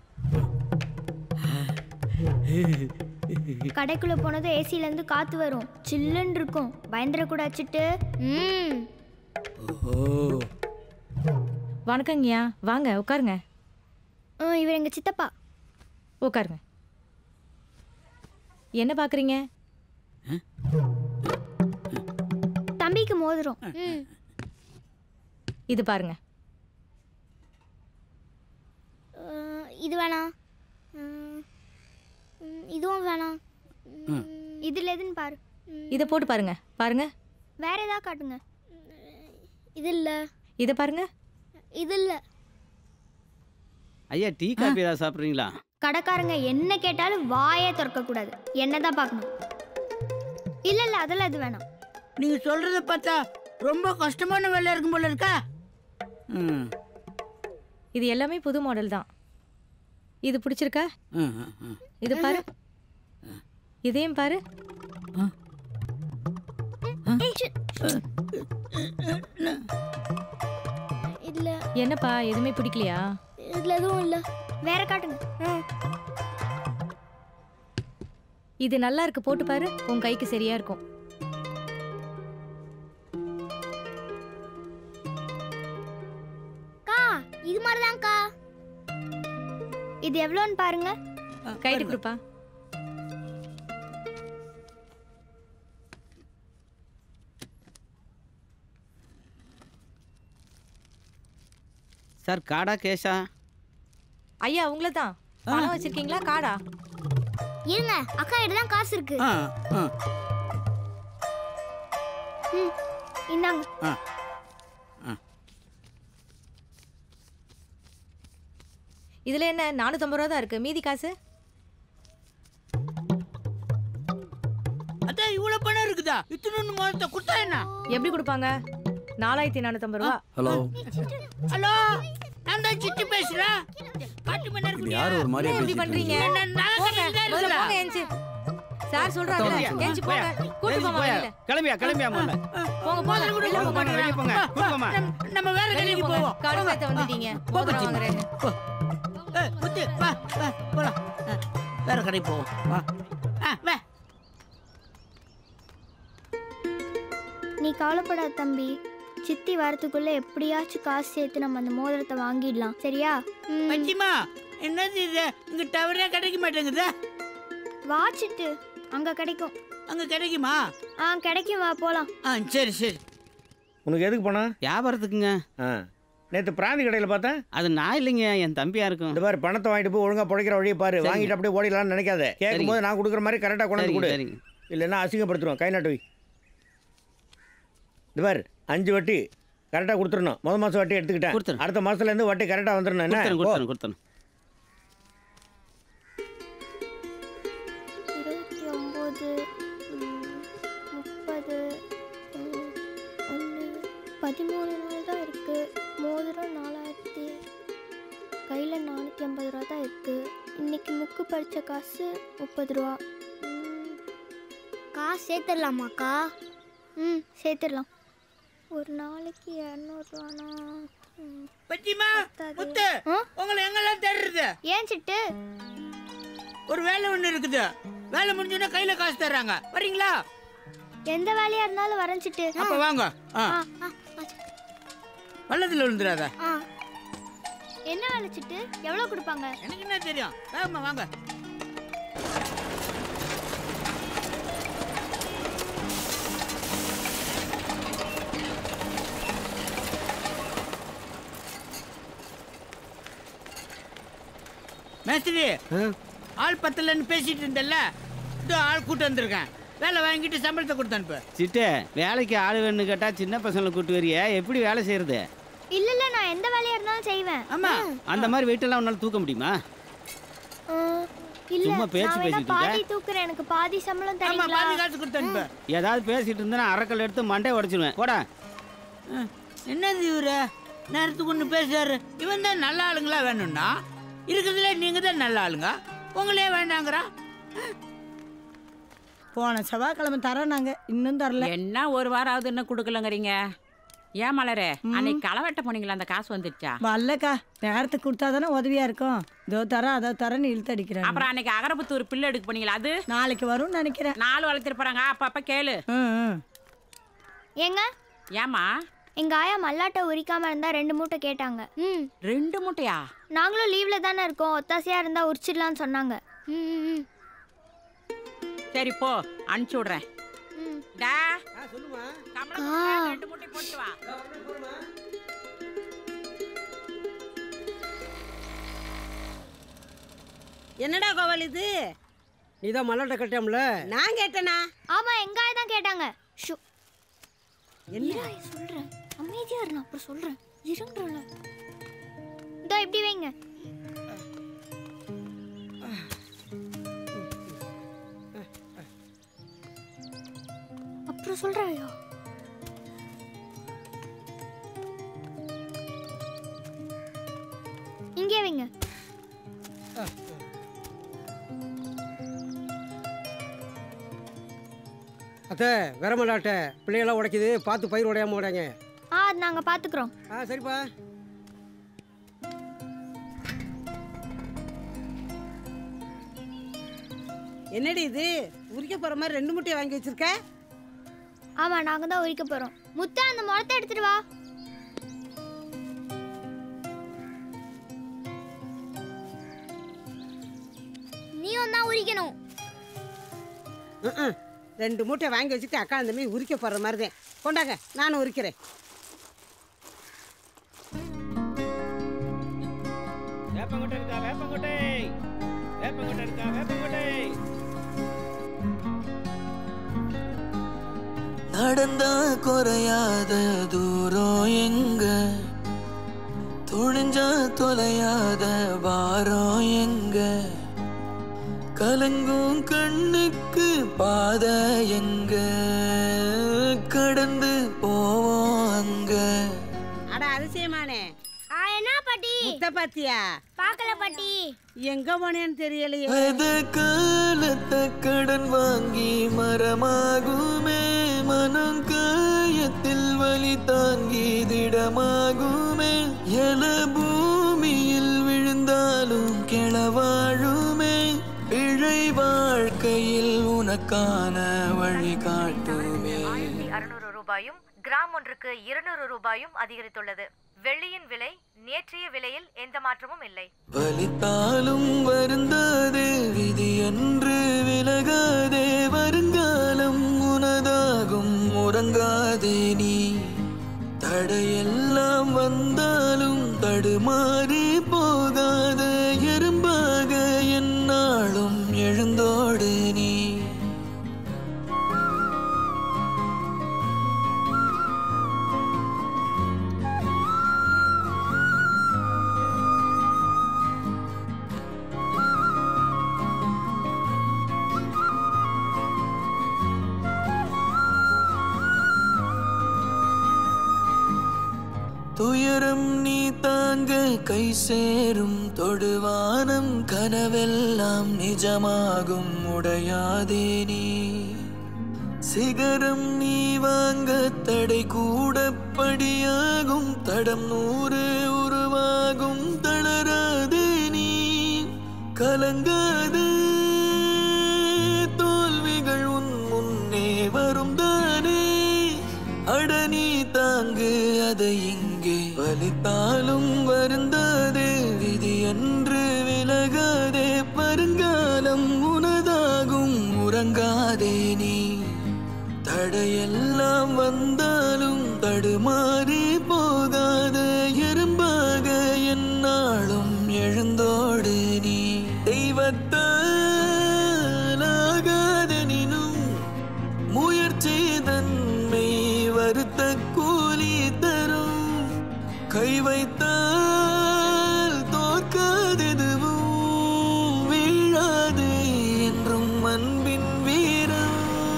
கடைக்குள்ள போனது ஏசில இருந்து காத்து வரும் சில்லுன்னு இருக்கும் பயந்துடக்கூடாது சிட்டு ம் வணக்கங்கய்யா வாங்க உட்காருங்க ஆ, இவர் எங்க சித்தப்பா உட்காருங்க என்ன பார்க்குறீங்க தம்பிக்கு மோதிரம் ம் இது பாருங்க ஆ, இது வேணாம் ம், ம், இதுவும் வேணாம் இதுல எதுன்னு பாரு இதை போட்டு பாருங்க பாருங்க வேற ஏதாவது காட்டுங்க இது இல்ல இதை பாருங்க இது இல்ல ஐயா டீ காப்பி ஏதாவது சாப்பிட்றீங்களா கடைக்காரங்க என்ன கேட்டாலும் வாயே திறக்க கூடாது என்னதான் பார்க்கணும் இல்ல இல்ல அதெல்லாம் இது வேணாம் நீங்க சொல்றத பார்த்தா ரொம்ப கஷ்டமான வேலை இருக்கும் போல இருக்கா ம் இது எல்லாமே புது மாடல் தான் இது பிடிச்சிருக்கா ம், ம், ம். இது பாரு இதையும் பாரு இல்ல என்னப்பா எதுவுமே பிடிக்கலையா இதுல எதுவும் இல்ல வேற காட்டுங்க ம். இது நல்லா இருக்கு போட்டு பாரு உன் கைக்கு சரியா இருக்கும் அக்கா இது மாதிரிதான்க்கா இது எவ்வளோன்னு பாருங்க கைட்டு கொடுப்பா சார் காடா கேஷா ஐயா உங்களை தான் பணம் வச்சிருக்கீங்களா காடா இருங்க அக்கா கிட்ட தான் காசு இருக்கு ஆ ஆ ம், இந்தாங்க ஆ இதுல என்ன நானூத்தம்பது ரூபா தான் இருக்கு மீதி காசு அதான் இவ்வளவு பணம் இருக்குதா இத்தனை மொத்தத்தை கொடுத்தா என்ன எப்படி கொடுப்பாங்க நாலாயிரத்தி நானூத்தம்பது ரூபா ஹலோ ஹலோ நான் தான் சிட்டி பேசுறேன் காட்டு மணி நேரம் இப்படி யார் ஒரு மாதிரியா ஏன் இப்படி பேசிட்டு பண்றீங்க போங்க முதல்ல போங்க ஏஞ்சி சார் சொல்றாங்க ஏஞ்சி போங்க கூட்டு ஏஞ்சி போங்க போயா. வெளியில கிளம்பியா கிளம்பியா முதல்ல போங்க போங்க வெளியில போங்க, போங்க வெளியே போங்க கூட்டு போமா நம்ம வேற வெளியில கடைக்கு போங்க போவோம் கடுமையத்தை வந்துட்டீங்க மோதிரம் வாங்குறேன்னு ஏய், முத்து, வா வா போலாம் ஆ, வேற கடைக்கு போவோம் வா ஆ, வா நீ கவலைப்படாத தம்பி சித்தி வரத்துக்குள்ள எப்படியாச்சும் காசு சேர்த்து நம்ம அந்த மோதிரத்தை வாங்கிடலாம் சரியா ம், பச்சிமா என்னது இது இங்க டவரே கிடைக்க மாட்டேங்குது வாச்சிட்டு அங்க கிடைக்கும் அங்க கிடைக்குமா ஆ கிடைக்கும் வா போலாம் ஆ சரி சரி உனக்கு எதுக்கு பணம் வியாபாரத்துக்குங்க ஆ நேற்று பிராந்தி கடையில் பார்த்தேன் அது நான் இல்லைங்க என் தம்பியா இருக்கும் இந்த மாதிரி பணத்தை வாங்கிட்டு போய் ஒழுங்கா பிழைக்கிற வழியை பாரு சரிங்க. வாங்கிட்டு அப்படியே ஓடிடலாம்னு நினைக்காத கேட்கும்போது நான் கொடுக்குற மாதிரி கரெக்டாக கொண்டாந்து சரிங்க, கொடு சரிங்க. இல்லைன்னா அசிங்கப்படுத்துருவோம் கை நாட்டு வை இந்த பாரு அஞ்சு வட்டி கரெக்டாக கொடுத்துடணும் முத மாதம் வட்டி எடுத்துக்கிட்டேன் அடுத்த மாதத்துலேருந்து வட்டி கரெக்டாக வந்துடணும் என்ன கொடுத்துறேன் போ. கொடுத்துறேன் கொடுத்துறேன் இருபத்தி ஒம்பது முப்பது ஒன்று பதிமூணு நாள் தான் இருக்கு மோதிரம் நாலாயிரத்தி கையில் நானூற்றி ஐம்பது ரூபா தான் இருக்கு இன்னைக்கு முக்கு பறிச்ச காசு முப்பது ரூபா ம், காசு சேர்த்துடலாமாக்கா ம் சேர்த்துடலாம் ஒரு நாளைக்கு இரநூறுவானா பச்சிமா முத்து உங்களை எங்கெல்லாம் தேடுறது ஏன் சிட்டு ஒரு வேலை ஒண்ணு இருக்குது வேலை முடிஞ்சோன்னா கையில காசு தர்றாங்க வரீங்களா எந்த வேலையா இருந்தாலும் வரேன் சிட்டு அப்ப வாங்க ஆ ஆ, ஆ, ஆ, பள்ளத்துல விழுந்துடாத ஆ. என்ன வேலை சிட்டு எவ்வளோ கொடுப்பாங்க எனக்கு என்ன தெரியும் வேகமா வாங்க மேஸ்திரி ஆள் பத்தலன்னு பேசிட்டு இருந்தல்ல இதோ ஆள் கூட்டு வந்திருக்கேன் வேலை வாங்கிட்டு சம்பளத்தை கொடுத்து அனுப்பு சிட்டு வேலைக்கு ஆள் வேணும்னு கேட்டா சின்ன பசங்களை கூட்டு வரிய எப்படி வேலை செய்யறது இல்ல இல்ல நான் எந்த வேலையா இருந்தாலும் செய்வேன் ஆமா அந்த மாதிரி வெயிட்டெல்லாம் உன்னால தூக்க முடியுமா ஆ, இல்ல சும்மா பேச்சு நான் வேணா பேசிட்டு இருக்க? பாதி தூக்குறேன் எனக்கு பாதி சம்பளம் ஆமா தரீங்களா பாதி காசு கொடுத்து அனுப்பு ஏதாவது பேசிட்டு இருந்தா அரைக்கல் எடுத்து மண்டை உடைச்சிருவேன் போடா என்னது இவரு நேரத்துக்கு ஒன்று பேசுறாரு இவன் தான் நல்ல ஆளுங்களா வேணும்னா இருக்கிறதுல நீங்க தான் நல்ல ஆளுங்க உங்களே வேண்டாங்கிறா போன செவ்வாய்க்கிழமை தரோம் நாங்க இன்னும் தரல என்ன ஒரு வாரம் ஆகுது இன்னும் கொடுக்கலங்கிறீங்க ஏன் மலரே அன்னைக்கு களவெட்ட போனீங்களா அந்த காசு வந்துடுச்சா வரலக்கா நேரத்துக்கு கொடுத்தா தானே உதவியா இருக்கும் இதோ தரேன் அதோ தரேன்னு இழுத்து அடிக்கிறேன் அப்புறம் அன்னைக்கு அகரபுத்தூர் பிள்ளை எடுக்க போனீங்களா அது நாளைக்கு வரும்னு நினைக்கிறேன் நாலு வளர்த்துட்டு போறாங்க அப்பப்ப கேளு ஏங்க ஏமா எங்க ஆயா மல்லாட்டை உரிக்காம இருந்தா ரெண்டு மூட்டை கேட்டாங்க ம் ரெண்டு மூட்டையா நாங்களும் லீவ்ல தானே இருக்கோம் ஒத்தாசையா இருந்தா உரிச்சிடலாம்னு சொன்னாங்க ம், ம், ம். சரி போ அனுப்பிச்சு விடுறேன் டா சொல்லுமா கமலம் ரெண்டு மூட்டை போட்டு வா என்னடா கோவல் இது நீ தான் மல்லாட்டை கட்டியாம்ல நான் கேட்டேனா ஆமா எங்க ஆயா தான் கேட்டாங்க ஷு என்ன இருடா, சொல்றேன் அமைதியா இரு நான் அப்புறம் சொல்றேன் இருங்கல இதோ இப்படி வைங்க அப்புறம் சொல்றாயா இங்கே வைங்க அத்தை வரமாட்டாட்ட பிள்ளையெல்லாம் உடைக்குது பார்த்து பயிர் உடையாம உடைங்க ஆ அது நாங்கள் பார்த்துக்குறோம் ஆ சரிப்பா என்னடி இது உரிக்க போற மாதிரி ரெண்டு முட்டையை வாங்கி வச்சிருக்க ஆமாம் நாங்கள் தான் உரிக்க போகிறோம் முத்தா அந்த முறத்தை எடுத்துட்டு வா நீயும் தான் உரிக்கணும் ம்ம். ரெண்டு மூட்டை வாங்கி வச்சுட்டு அக்கா அந்த மாதிரி உரிக்க போற மாதிரி தான் கொண்டாங்க நானும் உரிக்கிறேன் வேப்பங்கொட்டை இருக்கா வேப்பங்கொட்டை வேப்பங்கொட்டை இருக்கா வேப்பங்கொட்டை நடந்தா குறையாத தூரம் எங்க துணிஞ்சா தொலையாத வாரம் எங்க கலங்கும் கண்ணுக்கு பாத எங்க கடந்து போவோம் அங்க அட அதிசயமானே ஆ என்ன பாட்டி முத்த பாத்தியா பார்க்கல பாட்டி எங்க போனேன்னு தெரியலையே வெத காலத்தை கடன் வாங்கி மரமாகுமே மனம் காயத்தில் வலி தாங்கி திடமாகுமே எல பூமியில் விழுந்தாலும் கிளவாழுமே பிழை வாழ்க்கையில் உனக்கான வழி காட்டுமே அறுநூறு ரூபாயும் கிராம் ஒன்றுக்கு இருநூறு ரூபாயும் அதிகரித்துள்ளது வெள்ளியின் விலை நேற்றைய விலையில் எந்த மாற்றமும் இல்லை வலித்தாலும் வருந்தாதே விதி என்று விலகாதே வருங்காலம் உனதாகும் உறங்காதே நீ தடையெல்லாம் வந்தாலும் தடுமாறி போகாத எறும்பாக என்னாலும் எழுந்தோடு நீ துயரம் நீ தாங்க கை சேரும் தொடுவானம் கனவெல்லாம் நிஜமாகும் உடையாதே நீ சிகரம் நீ வாங்க தடை கூட படியாகும் தடம் நூறு உருவாகும் தளராதே நீ கலங்காதே தோல்விகள் உன் முன்னே வரும் தானே அடனி தாங்கு அதை இங்கே வலித்தாலும் வருந்தாதே விதி என்று விலகாதே வருங்காலம் உனதாகும் உறங்காதே நீ தடையெல்லாம் வந்தாலும் தடுமாறி போகாத எறும்பாக என்னாலும் எழுந்தோடு நீ தெய்வத்தால் ஆகாதெனினும் முயற்சி தன்மை வருத்த கூலி தரும் கை வைத்தால் தோற்காதெதுவும் வீழாது என்றும் அன்பின் வீரம்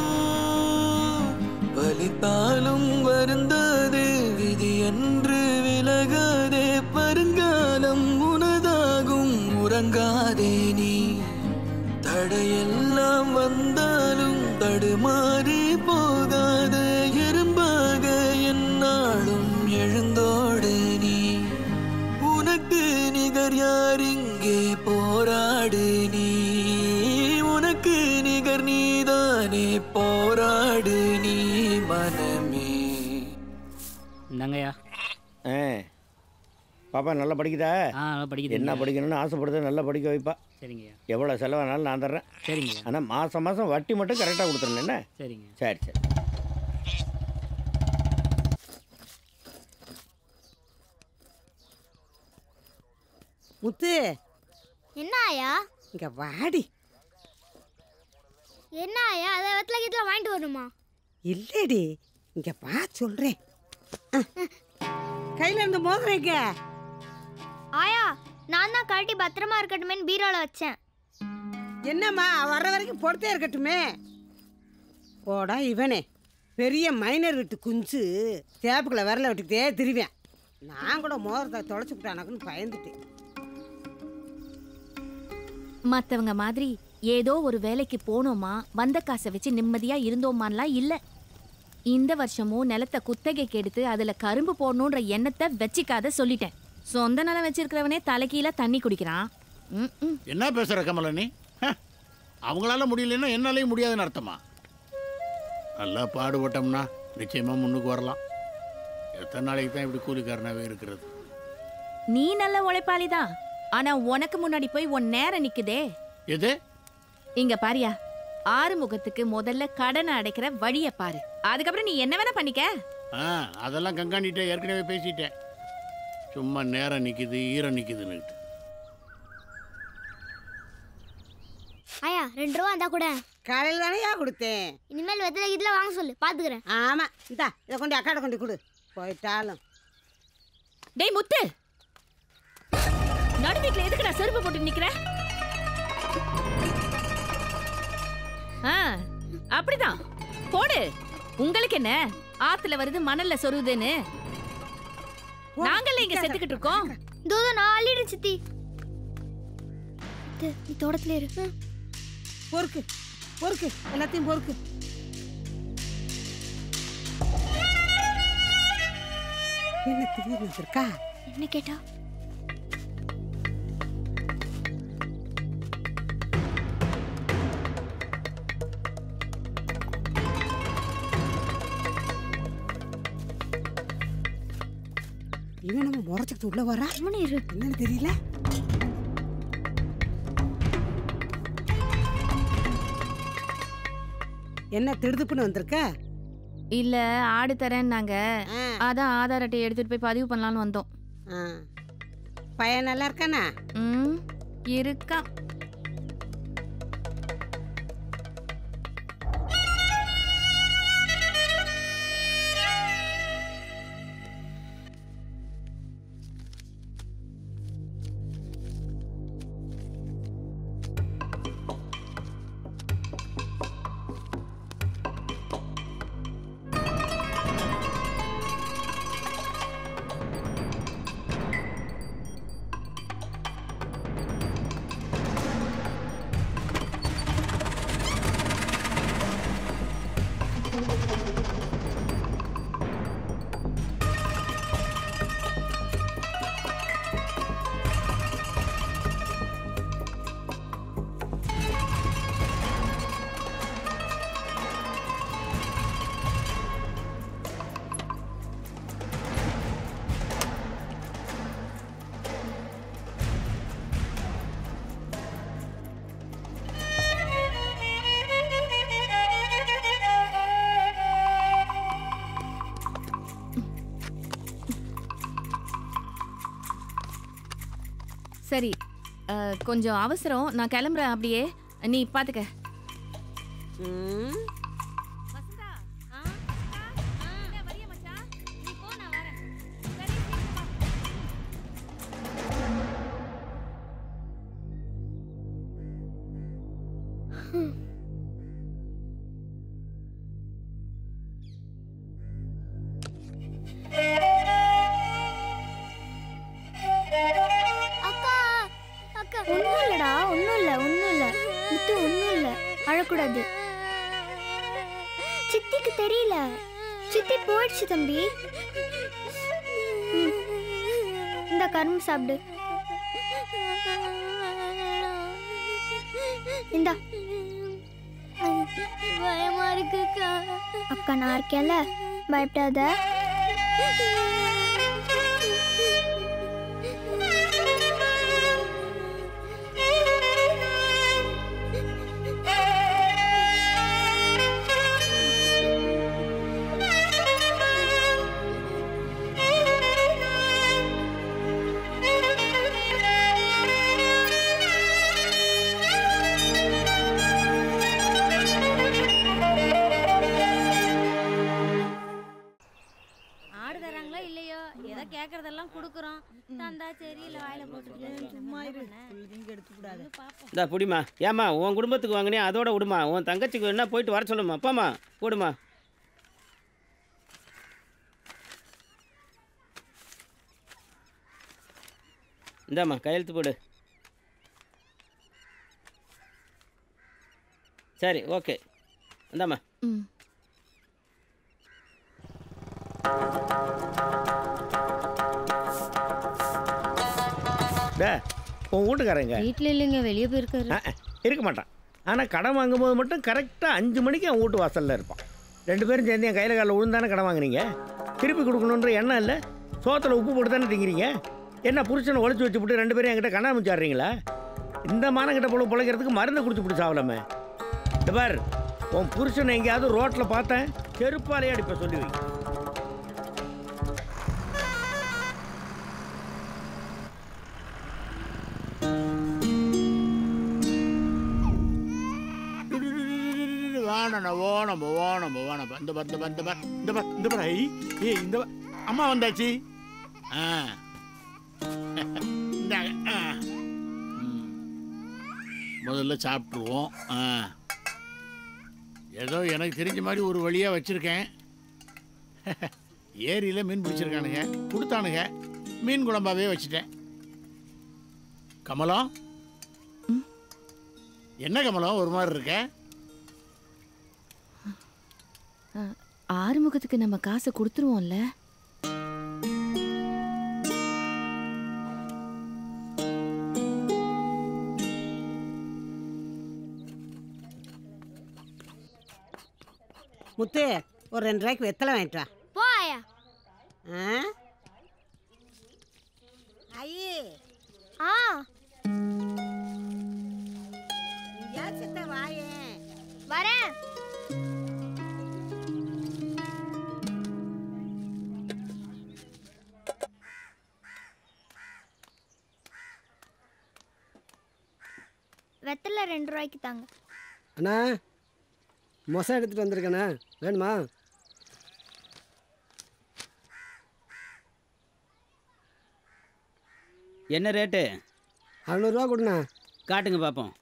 வலித்தாலும் வருந்தாதே விதி என்று விலகாதே வருங்காலம் உனதாகும் உறங்காதே நீ தடையெல்லாம் வந்தாலும் தடுமாறி போகாத எறும்பாக என்னாலும் எழுந்தோடு நீ உனக்கு நிகர் யார் இங்கே போராடு நீ உனக்கு நிகர் நீதானே போராடு நீ மனமே இந்தாங்கய்யா ஆ பாப்பா நல்லா படிக்குதா ஆ நல்லா படிக்குது என்ன படிக்கணும்னு ஆசைப்படுறது நல்லா படிக்க வைப்பா சரிங்கய்யா எவ்வளோ செலவானாலும் நான் தர்றேன் சரிங்க ஆனால் மாதம் மாதம் வட்டி மட்டும் கரெக்டாக கொடுத்துருங்க என்ன சரிங்க சரி சரி முத்து என்ன ஆயா இங்க வாடி என்ன ஆயா அதை வெத்தலை கீத்தில் வாங்கிட்டு வரணுமா இல்லடி இங்க வா சொல்றேன் அஹ். கையில இருந்து மோதிரங்க ஆயா நான் தான் கழட்டி பத்திரமா இருக்கட்டுமேன்னு பீரோல வச்சேன் என்னம்மா வர்ற வரைக்கும் பொறுத்தே இருக்கட்டுமே போடா இவனே பெரிய மைனர் வீட்டு குஞ்சு தேப்புக்குள்ள விரல விட்டுக்கிட்டே திரிவேன் நான் கூட மோதிரத்தை தொலைச்சு விட்டானக்குன்னு பயந்துட்டேன் மற்றவங்க மாதிரி ஏதோ ஒரு வேலைக்கு போனோமா வந்த காசை வச்சு நிம்மதியா இருந்தோமான்லாம் இல்ல இந்த வருஷமும் நிலத்தை குத்தகைக்கு எடுத்து அதுல கரும்பு போடணுன்ற எண்ணத்தை வச்சிக்காத சொல்லிட்டேன் சொந்த நிலம் வச்சிருக்கிறவனே தலைக்கீழ தண்ணி குடிக்கிறான் ம், ம். என்ன பேசுற கமல நீ ஹ? அவங்களால முடியலன்னா என்னாலையும் முடியாதுன்னு அர்த்தமா நல்லா பாடுபட்டோம்னா நிச்சயமா முன்னுக்கு வரலாம் எத்தனை நாளைக்கு தான் இப்படி கூலிக்காரனாவே இருக்கிறது நீ நல்ல உழைப்பாளி தான் ஆனா உனக்கு முன்னாடி போய் உன் நேரம் நிக்குதே எது இங்க பாரியா ஆறுமுகத்துக்கு முதல்ல கடனை அடைக்கிற வழிய பாரு அதுக்கப்புறம் நீ என்ன வேணா பண்ணிக்க ஆ அதெல்லாம் கங்காணிட்ட ஏற்கனவே பேசிட்டேன் சும்மா நேரம் நிக்குது ஈரம் நிக்குதுன்னுட்டு ஆயா ரெண்டு ரூபா இருந்தா கூட காலையில் தானே கொடுத்தேன் இனிமேல் வெத்தலை இதில் வாங்க சொல்லு பாத்துக்கிறேன் ஆமா இந்தா இதை கொண்டு அக்காட கொண்டு கொடு போயிட்டாலும் டேய் முத்து நடு வீட்டுல எதுக்கு நான் செருப்பு போட்டு நிக்கிற ஆ அப்படிதான் போடு உங்களுக்கு என்ன ஆத்துல வருது மணல்ல சொருகுதுன்னு நாங்கள்ல இங்க செத்துக்கிட்டு இருக்கோம் தூது நான் அள்ளிடு சித்தி இது, நீ தோட்டத்துல இரு பொறுக்கு பொறுக்கு எல்லாத்தையும் பொறுக்கு என்ன திடீர்னு வந்திருக்கா என்ன கேட்டா இவன் நம்ம முறைச்சிக்கிட்டு உள்ள வரா என்னன்னு தெரியல என்ன திடுதுப்புன்னு வந்திருக்க இல்ல ஆடு தரேன்னாங்க அதான் ஆதார் அட்டையை எடுத்துட்டு போய் பதிவு பண்ணலாம்னு வந்தோம் பையன் நல்லா இருக்கானா ம் இருக்கா சரி அஹ், கொஞ்சம் அவசரம் நான் கிளம்புறேன் அப்படியே நீ பாத்துக்க அக்கா அக்கா ஒன்றும் இல்லடா ஒன்றும் இல்லை ஒன்றும் இல்லை முத்து ஒன்றும் இல்லை அழக்கூடாது சித்திக்கு தெரியல சித்தி போயிடுச்சு தம்பி ம். இந்த கரும்பு சாப்பிடு இந்தா பயமா இருக்குக்கா அக்கா நான் இருக்கேன்ல பயப்படாத ஆடு தராங்களோ இல்லையோ ஏதோ கேட்கறதெல்லாம் கொடுக்குறோம் தந்தா சரி இல்லை வாயில போட்டுருக்கு சும்மா இரு எடுத்துக்கூடாது பார்ப்போம் இந்தா புடிமா ஏம்மா உன் குடும்பத்துக்கு வாங்கினே அதோட விடுமா உன் தங்கச்சிக்கு வேணா போயிட்டு வர சொல்லுமா அப்பாம்மா போடுமா இந்தாம்மா கையெழுத்து போடு சரி ஓகே இந்தாம்மா ம் டே உன் வீட்டுக்காரங்க வீட்டில் இல்லைங்க வெளியே போயிருக்காரு ஆ, ஆ, இருக்க மாட்டான் ஆனால் கடன் வாங்கும்போது மட்டும் கரெக்டாக அஞ்சு மணிக்கு அவன் வீட்டு வாசலில் இருப்பான் ரெண்டு பேரும் சேர்ந்து என் கையில் காலில் விழுந்தானே கடன் வாங்குனீங்க திருப்பி கொடுக்கணுன்ற எண்ணம் இல்லை சோத்தில் உப்பு போட்டு தானே திங்கிறீங்க என்ன புருஷனை ஒழிச்சு வச்சுப்புட்டு ரெண்டு பேரும் என்கிட்ட கண்ணாமிச்சாடுறீங்களா இந்த மானங்கிட்ட போல பிழைக்கிறதுக்கு மருந்து குடிச்சு பிடிச்சி சாவலாமே இந்த பார் உன் புருஷனை எங்கேயாவது ரோட்டில் பார்த்தேன் செருப்பாலே அடிப்ப சொல்லி வை வாணம் ஓணம் ஓணம் ஓணம் இந்த பார் இந்த பார் இந்த பார் இந்த பார் இந்த பார் ஐ ஏய் இந்த பார். அம்மா வந்தாச்சு ஆ இந்தாங்க ஆ ம். முதல்ல சாப்பிட்ருவோம் ஆ ஏதோ எனக்கு தெரிஞ்ச மாதிரி ஒரு வழியாக வச்சுருக்கேன் ஏரியில் மீன் பிடிச்சிருக்கானுங்க கொடுத்தானுங்க மீன் குழம்பாவே வச்சுட்டேன் கமலம் என்ன கமலம் ஒரு மாதிரி இருக்க ஆறுமுகத்துக்கு நம்ம காசை கொடுத்துருவோம்ல முத்து ஒரு ரெண்டு ரூபாய்க்கு வெத்தலை வாங்கிட்டு வா போயா ஆ ஐயே ஆ சித்த வாயே வரேன் வெத்தலை ரெண்டு ரூபாய்க்கு தாங்க அண்ணா மொசம் எடுத்துகிட்டு வந்திருக்கேண்ணே வேணுமா என்ன ரேட்டு அறநூறுவா கொடுண்ணா காட்டுங்க பார்ப்போம்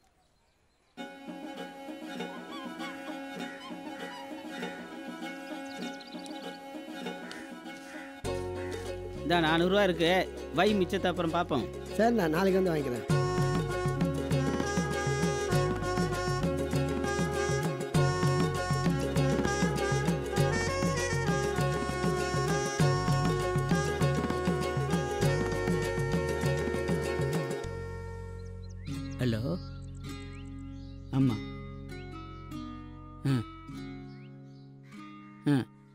இந்த நானூறுரூவா இருக்கு வை மிச்சத்தை அப்புறம் பார்ப்போம் சரிண்ணா நாளைக்கு வந்து வாங்கிக்கிறேன் ஹலோ ஆமாம் ஆ ஆ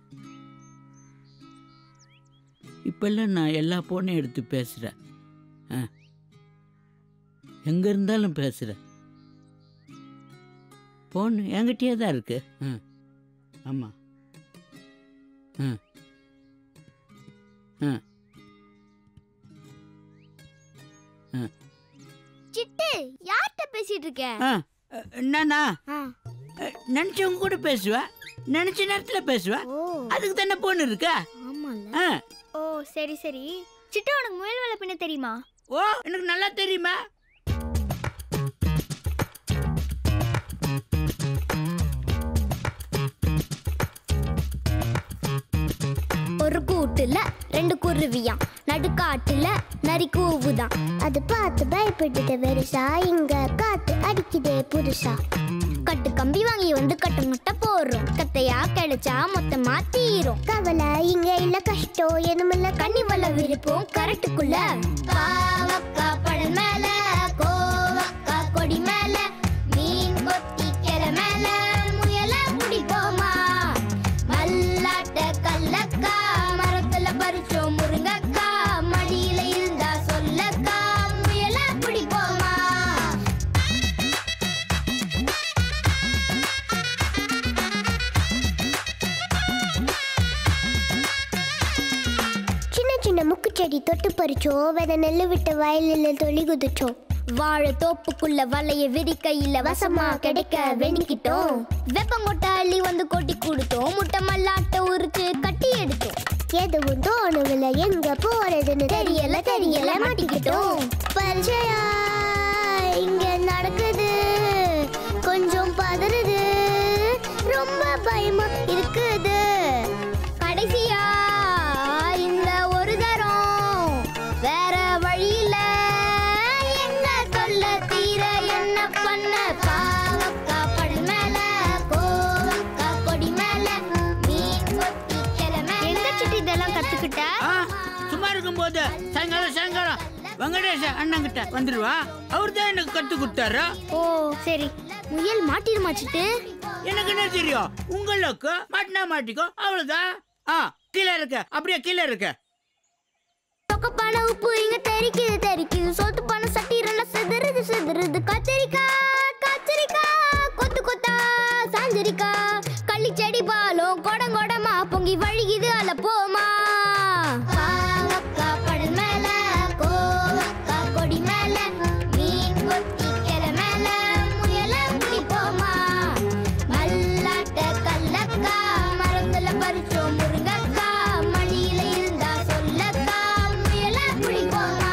இப்போல்லாம் நான் எல்லா ஃபோனையும் எடுத்து பேசுகிறேன் ஆ எங்கே இருந்தாலும் பேசுகிறேன் ஃபோன் என்கிட்டயே தான் இருக்கு ஆ ஆமாம் ஆ ஆ ஆ சிட்டு யார்கிட்ட பேசிட்டு இருக்க ஆ என்னண்ணா ஆ. நினச்சவங்க கூட பேசுவேன் நினச்ச நேரத்தில் பேசுவேன் அதுக்கு தானே போன் இருக்கா ஆமால ஆ ஓ சரி சரி சிட்டு உனக்கு முயல் வேலை பின்ன தெரியுமா ஓ எனக்கு நல்லா தெரியுமா ஒரு கூட்டுல ரெண்டு குருவியாம் நடுக்காட்டுல நரி கூவுதான் அது பார்த்து பயப்பட்டுட்டு வெறுசா இங்க காத்து அடிக்குதே புதுசா கட்டு கம்பி வாங்கி வந்து கட்ட முட்டை போடுறோம் கத்தையா கிடைச்சா மொத்தமா தீரும் கவலை இங்க இல்ல கஷ்டம் எதுமில்ல கண்ணி வல்ல விருப்பம் கரெக்டுக்குள்ள பாவக்கா படல் மேல கோவக்கா கொடி மேல மீன் கொத்தி கெரை மேல முயல பிடிப்போமா மல்லாட்ட கல்லக்கா மரத்துல பறிச்சோம் முருங்கக்கா மடியில இருந்தா சொல்லக்கா முயல பிடிப்போமா சின்ன சின்ன முக்கு செடி தொட்டு பறிச்சோம் வித நெல்லு விட்ட வயலில் தொலி குதிச்சோம் வாழை தோப்புக்குள்ள வலைய விரிக்கையில வசமா கிடைக்க வெணிக்கிட்டோம் வெப்பங்கொட்டை அள்ளி வந்து கொட்டி கொடுத்தோம் முட்டை மல்லாட்ட உரிச்சு கட்டி எடுத்தோம் எதுவும் தோணுவில்ல எங்க போறதுன்னு தெரியல தெரியல மாட்டிக்கிட்டோம் பரிச்சயா இங்க நடக்குது கொஞ்சம் பதறுது ரொம்ப பயமா இருக்குது கடைசியா இந்த ஒரு தரம் வேற வழியில என்ன சொல்ல தீர என்ன பண்ண பாவக்கா படல் மேல போகுது சாயங்காலம் சாயங்காலம் வெங்கடேஷ அண்ணங்கிட்ட வந்துடுவா அவர் தான் எனக்கு கத்து கொடுத்தாரு ஓ சரி முயல் மாட்டிருமா சிட்டு எனக்கு என்ன தெரியும் உங்களுக்கு மாட்டினா மாட்டிக்கோ அவ்வளவுதான் ஆ கீழே இருக்க அப்படியே கீழே இருக்க தொக்கப்பான உப்பு இங்க தெரிக்குது தெரிக்குது சோத்து பான சட்டி ரெண்டா சிதறுது சிதறுது கத்திரிக்காய் கத்திரிக்காய் கொத்து கொத்தா சாஞ்சிரிக்கா கள்ளி செடி பாலும் கொடம் கொடமா பொங்கி வழிகுது அல போமா பாவக்கா படல் மேல கோவக்கா கொடி மேல மீன் கொத்தி கிளை மேல முயல பிடிப்போமா மல்லாட்ட கல்லக்கா மரத்துல பறிச்சோம் முருங்கக்கா மடியில இருந்தா சொல்லக்கா முயல பிடிப்போமா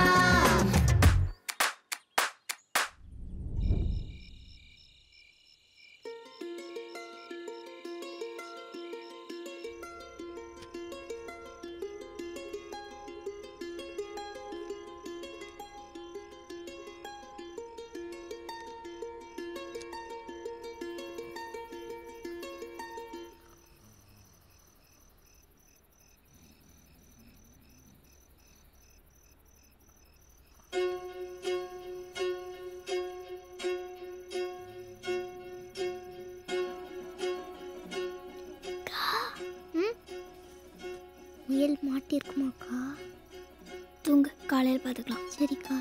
முயல் மாட்டிருக்குமாக்கா தூங்க காலையில் பார்த்துக்கலாம் சரிக்கா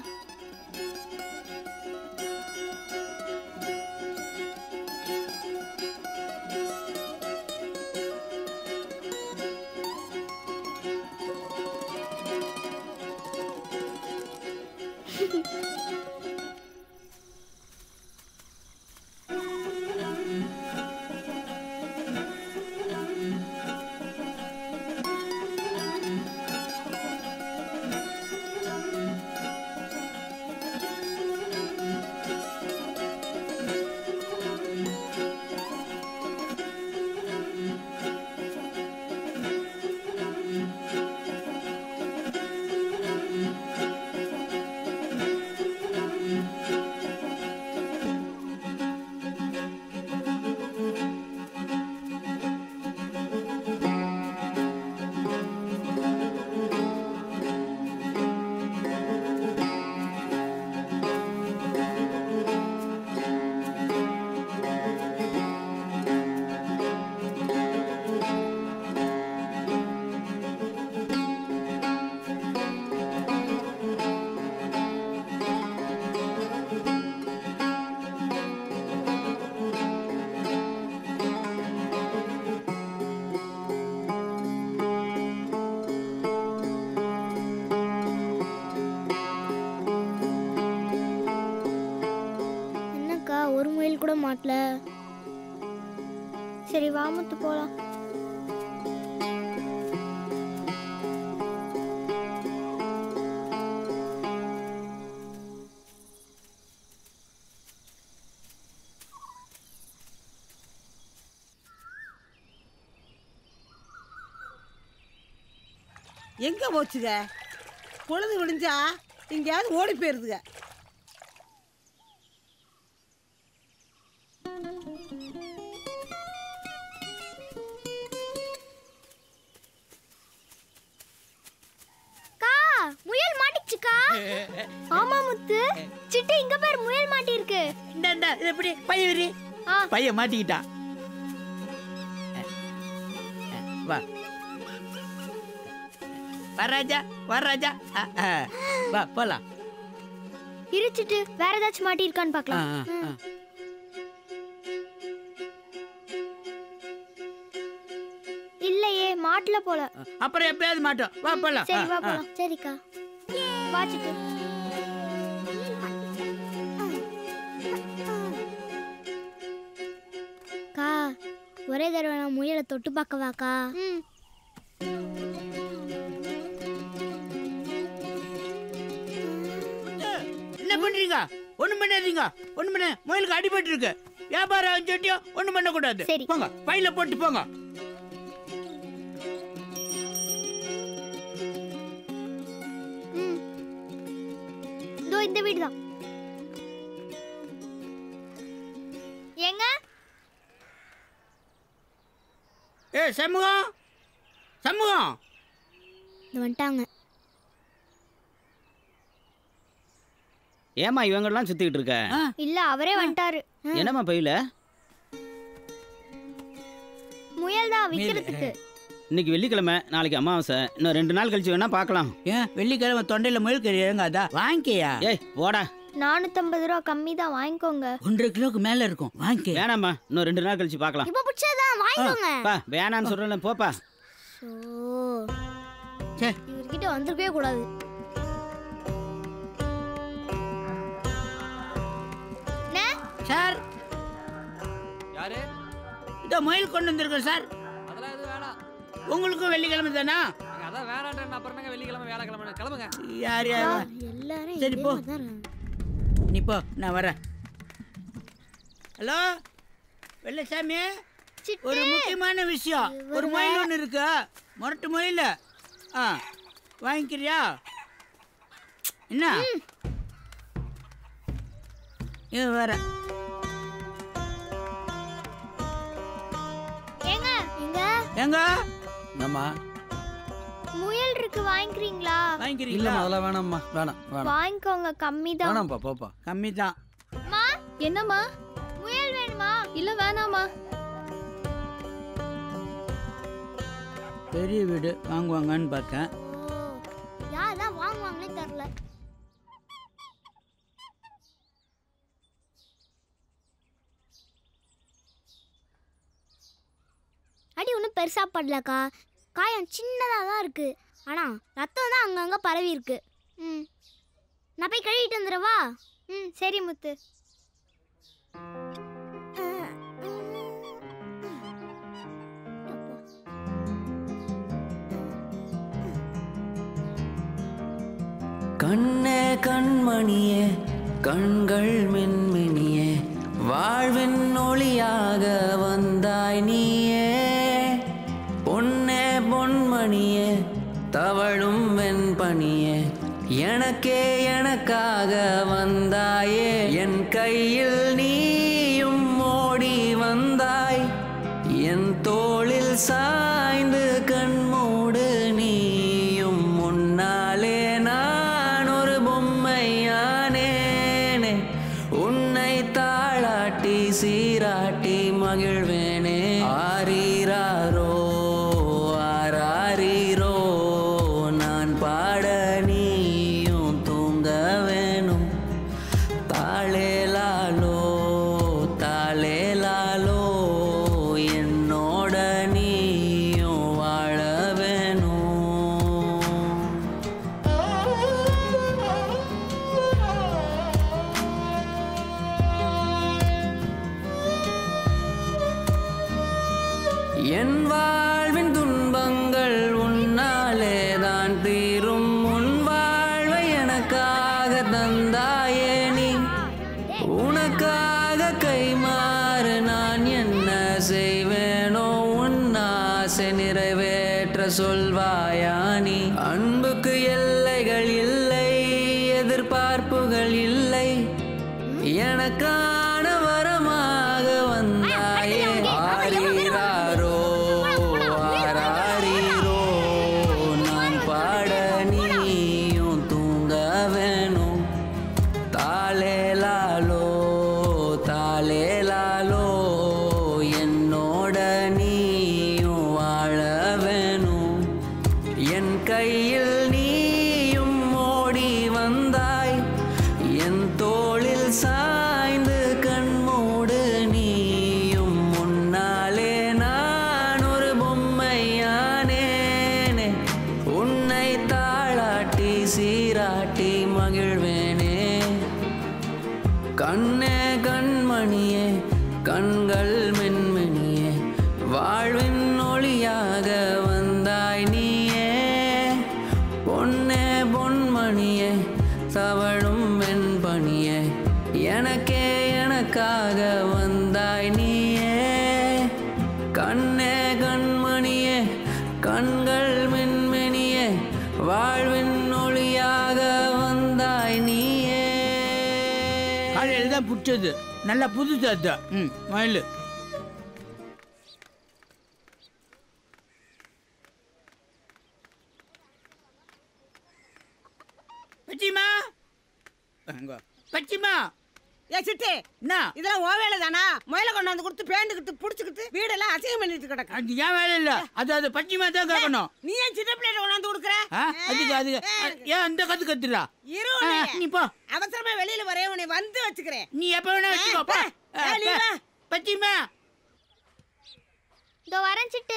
என்னக்கா ஒரு முயல் கூட மாட்டல சரி வாமத்து போலாம் எங்க போச்சுங்க பொழுது விடிஞ்சா எங்கேயாவது ஓடி போயிருதுங்க கா முயல் மாட்டிச்சுக்கா ஆமா முத்து சிட்டு இங்க பாரு முயல் மாட்டி இருக்கு இந்த இந்த இது எப்படி பையன் பையன் மாட்டிக்கிட்டான் வா வா ராஜா வா ராஜா ஆ, ஆ. வா போலாம் இருச்சிட்டு வேற ஏதாச்சும் மாட்டி இருக்கான்னு ஆ, பார்க்கலாம் ஆ, ஆ. இல்லையே மாட்டல போல அப்புறம் எப்பயாவது மாட்டோம் வா போலாம் சரி வா ஆ, ஆ. போலாம் சரிக்கா வா சிட்டு கா ஒரே தடவை நான் முயலை தொட்டு பார்க்கவாக்கா என்ன பண்றீங்க ஒண்ணும் பண்ணாதீங்க ஒண்ணும் பண்ண முயலுக்கு அடிபட்டு இருக்கு வியாபாரம் சொல்லிட்டியோ ஒண்ணும் பண்ண கூடாது சரி. போங்க பையில போட்டு போங்க இதோ இந்த வீடு தான் ஏங்க ஏ சண்முகம் சண்முகம் இந்த வந்துட்டாங்க ஏமா இவங்கெல்லாம் சுத்திக்கிட்டு இருக்க இல்ல அவரே வந்துட்டாரு என்னம்மா பையில முயல் தான் விக்கிறதுக்கு இன்னைக்கு வெள்ளிக்கிழமை நாளைக்கு அமாவாசை இன்னும் ரெண்டு நாள் கழிச்சு வேணா பார்க்கலாம் ஏன் வெள்ளிக்கிழமை தொண்டையில் முயல் கறி இறங்காதா வாங்கிக்கையா ஏய் போடா நானூத்தம்பது ரூபா கம்மி தான் வாங்கிக்கோங்க ஒன்றரை கிலோக்கு மேல இருக்கும் வாங்கிக்க வேணாம்மா இன்னும் ரெண்டு நாள் கழிச்சு பார்க்கலாம் இப்ப பிடிச்சதான் வாங்கிக்கோங்க பா வேணான்னு சொல்றேன்ல போப்பா ஓ இவர்கிட்ட வந்திருக்கவே கூடாது சார் யாரு இந்த முயல் கொண்டு வந்திருக்கோம் சார் அதெல்லாம் எதுவும் வேணாம் உங்களுக்கும் வெள்ளிக்கிழமை தானா நீங்க அதான் வேணான்றேன் அப்புறம் என்னங்க வெள்ளிக்கிழமை வேலைக்கிழமை கிளம்புங்க யார் யார் எல்லாரும் சரி போ நீ போ நான் வரேன் ஹலோ வெள்ளசாமி ஒரு முக்கியமான விஷயம் ஒரு மயில் ஒன்று இருக்கு முரட்டு மயில் ஆ வாங்கிக்கிறியா என்ன இது வேற ஏங்க இங்க எங்க என்னம்மா முயல் இருக்கு வாங்கிக்கிறீங்களா வாங்கிக்கிறீங்களா இல்லைம்மா அதெல்லாம் வேணாம்மா வேணாம் வேணாம் வாங்கிக்கோங்க கம்மி தான் வேணாம்ப்பா போப்பா கம்மி தான் அம்மா என்னம்மா முயல் வேணுமா இல்ல வேணாமா பெரிய வீடு வாங்குவாங்கன்னு பார்த்தேன் யாரெல்லாம் வாங்குவாங்களே தெரியல அடி ஒன்றும் பெருசாக படலக்கா காயம் சின்னதாக தான் இருக்கு ஆனால் ரத்தம் தான் அங்கங்கே பரவி இருக்கு ம் நான் போய் கழுவிட்டு வந்துடவா ம் சரி முத்து கண்ணே கண்மணியே கண்கள் மின்மினியே வாழ்வின் ஒளியாக வந்தாய் நீயே பொன்னே பொன்மணியே தவழும் வெண்பணியே எனக்கே எனக்காக வந்தாயே என் கையில் நீயும் ஓடி வந்தாய் என் தோளில் சாய்ந்து கண்மூடு நீயும் முன்னாலே நான் ஒரு பொம்மையானேனே உன்னை தாளாட்டி சீராட்டி மகிழ்வேனே ஆரீராரோ ஆராரீரோ நான் பாட நீயும் தூங்க வேணும் தாளேலாலோ தாளேலாலோ என்னோட நீயும் வாழ வேணும் என் வாழ்வின் துன்பங்கள் உன்னாலே தான் தீரும் உன் வாழ்வை எனக்காக தந்தாயே நீ உனக்காக கைமாறு நான் என்ன செய்வேனோ உன் ஆசை நிறைவேற்ற சொல்வாயா நீ அன்புக்கு எல்லைகள் இல்லை எதிர்பார்ப்புகள் இல்லை எனக்கான வரமாக வந்தாயே ஆரீராரோ ஆராரீரோ நான் பாட நீயும் தூங்க வேணும் தாளேலாலோ தாளேலாலோ என்னோட நீயும் வாழ வேணும் என் கையில் நீயும் ஓடி வந்தாய் என் தோளில் சாய்ந்து கண்மூடு நீயும் முன்னாலே நான் ஒரு பொம்மையானேனே உன்னை தாளாட்டி சீராட்டி மகிழ்வேனே கண்ணே கண்மணியே கண்கள் மென்மெனியே வாழ்வின் ஒளியாக வந்தாய் நீயே பொன்னே பொன்மணியே தவழும் வெண்பணியே எனக்கே எனக்காக வந்தாய் நீயே கண்ணே கண்மணியே கண்கள் மென்மெனியே வாழ்வின் ஒளியாக வந்தாய் நீயே காலையில் தான் பிடிச்சது நல்லா புதுசு அதுதான் ம் மயில் பச்சிமா அங்க பச்சிமா ஏ சிட்டி என்ன இதெல்லாம் ஓ வேலை தானா முயல கொண்டு வந்து கொடுத்து பேண்டுக்கிட்டு புடிச்சுக்கிட்டு வீடெல்லாம் அசிங்கம் பண்ணிட்டு கிடக்கு அது ஏன் வேலை இல்ல அது அது பச்சிமா தான் கேட்கணும் நீ ஏன் சின்ன பிள்ளைகிட்ட கொண்டாந்து கொடுக்குற ஆ, அதுக்கு அது ஏன் அந்த கத்து கத்துறா இரு ஆ, உன்னைய. நீ போ அவசரமா வெளியில வரே உன்னை வந்து வச்சுக்கிறேன் நீ எப்ப வேணா வச்சுக்கோ போ ஆ, ஏ, நீ போ. வா. பச்சிமா இதோ வரேன் சிட்டு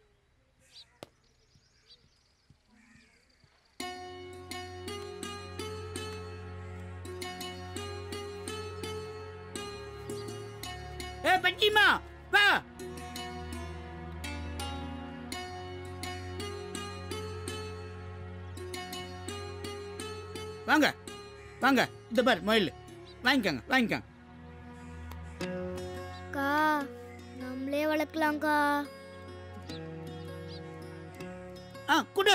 ஏ பச்சிமா வா வாங்க வாங்க இந்த பாரு மயில் வாங்கிக்கோங்க வாங்கிக்கோங்க அக்கா நம்மளே வளர்க்கலாம்க்கா ஆ குடு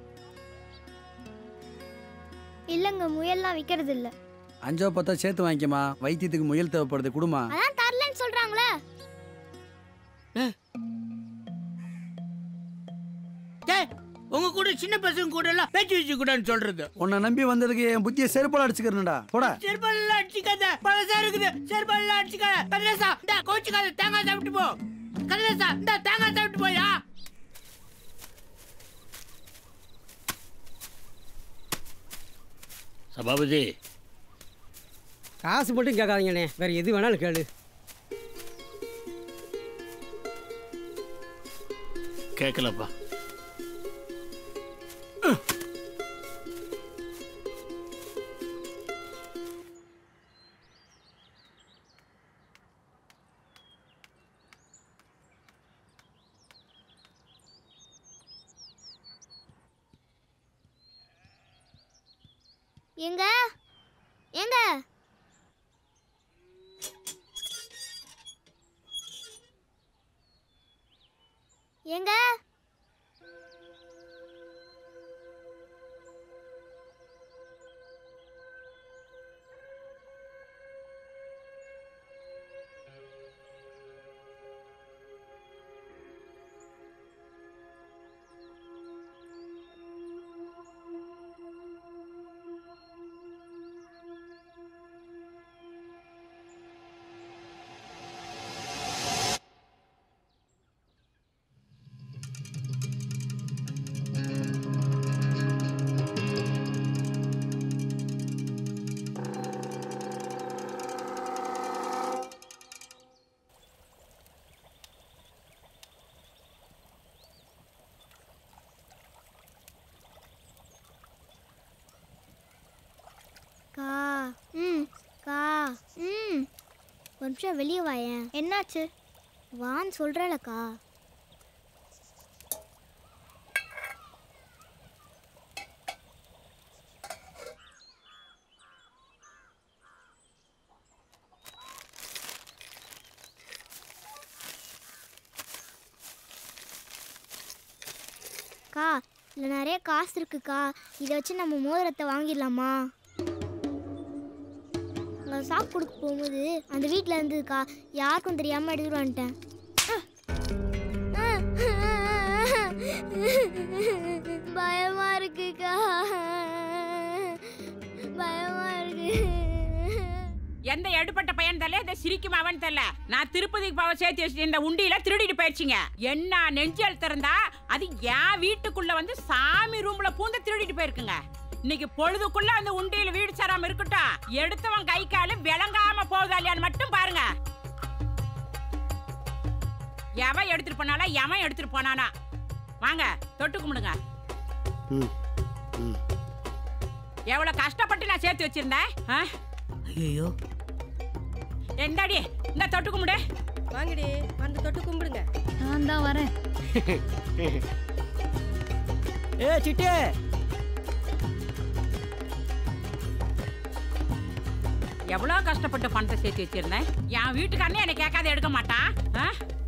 இல்லைங்க முயல்லாம் விற்கிறது இல்ல அஞ்சோ பத்தோ சேர்த்து வாங்கிக்கமா வைத்தியத்துக்கு முயல் தேவைப்படுது குடுமா அதான் தரலன்னு சொல்றாங்களே டேய் உங்க கூட சின்ன பசங்க கூட எல்லாம் பேச்சு வச்சு கூடாதுன்னு சொல்றது உன்னை நம்பி வந்ததுக்கு என் புத்தியை செருப்பால் அடிச்சுக்கிறேன்டா போடா செருப்பாலாம் அடிச்சுக்காத பழசா இருக்குது செருப்பாலாம் அடிச்சுக்காத கதிரேசா இந்த கோச்சுக்காத தேங்காய் சாப்பிட்டு போ கதிரேசா இந்த தேங்காய் சாப்பிட்டு போயா சபாபதி காசு மட்டும் கேட்காதீங்கண்ணே வேற எது வேணாலும் கேளு கேட்கலப்பா எங்க எங்க எங்க கா ம் கா ம் ஒரு நிமிஷம் வெளியே வாயேன் என்னாச்சு வான்னு சொல்கிறலக்கா அக்கா இதில் நிறைய காசு இருக்குக்கா இதை வச்சு நம்ம மோதிரத்தை வாங்கிடலாமா அங்கே சாப்பிட்டு கொடுக்க போகும்போது அந்த வீட்டில் இருந்ததுக்கா யாருக்கும் தெரியாமல் எடுத்துட்டு வந்துட்டேன் பயமா இருக்குக்கா பயமா இருக்கு எந்த எடுப்பட்ட பையன் தெரியல இந்த சிரிக்கும் அவன் தெரியல நான் திருப்பதிக்கு பாவ சேர்த்து வச்சு இந்த உண்டியில திருடிட்டு போயிடுச்சிங்க என்ன நெஞ்சல் திறந்தா அது என் வீட்டுக்குள்ள வந்து சாமி ரூம்ல பூந்து திருடிட்டு போயிருக்குங்க இன்னைக்கு பொழுதுக்குள்ள அந்த உண்டியில வீடு சேராம இருக்கட்டும் எடுத்தவன் கை காலு விளங்காம போகுதா இல்லையான்னு மட்டும் பாருங்க எவன் எடுத்துட்டு போனாலா எவன் எடுத்துட்டு போனானா வாங்க தொட்டு கும்பிடுங்க எவ்வளவு கஷ்டப்பட்டு நான் சேர்த்து வச்சிருந்தேன் ஆ? ஐயோ எந்தாடி இந்த தொட்டு கும்பிடு வாங்கடி வந்து தொட்டு கும்பிடுங்க நான் தான் வரேன் ஏ சிட்டே எவ்வளவு கஷ்டப்பட்டு பணத்தை சேர்த்து வச்சிருந்தேன் என் வீட்டுக்காரனே என்னை கேட்காத எடுக்க மாட்டான் ஆ?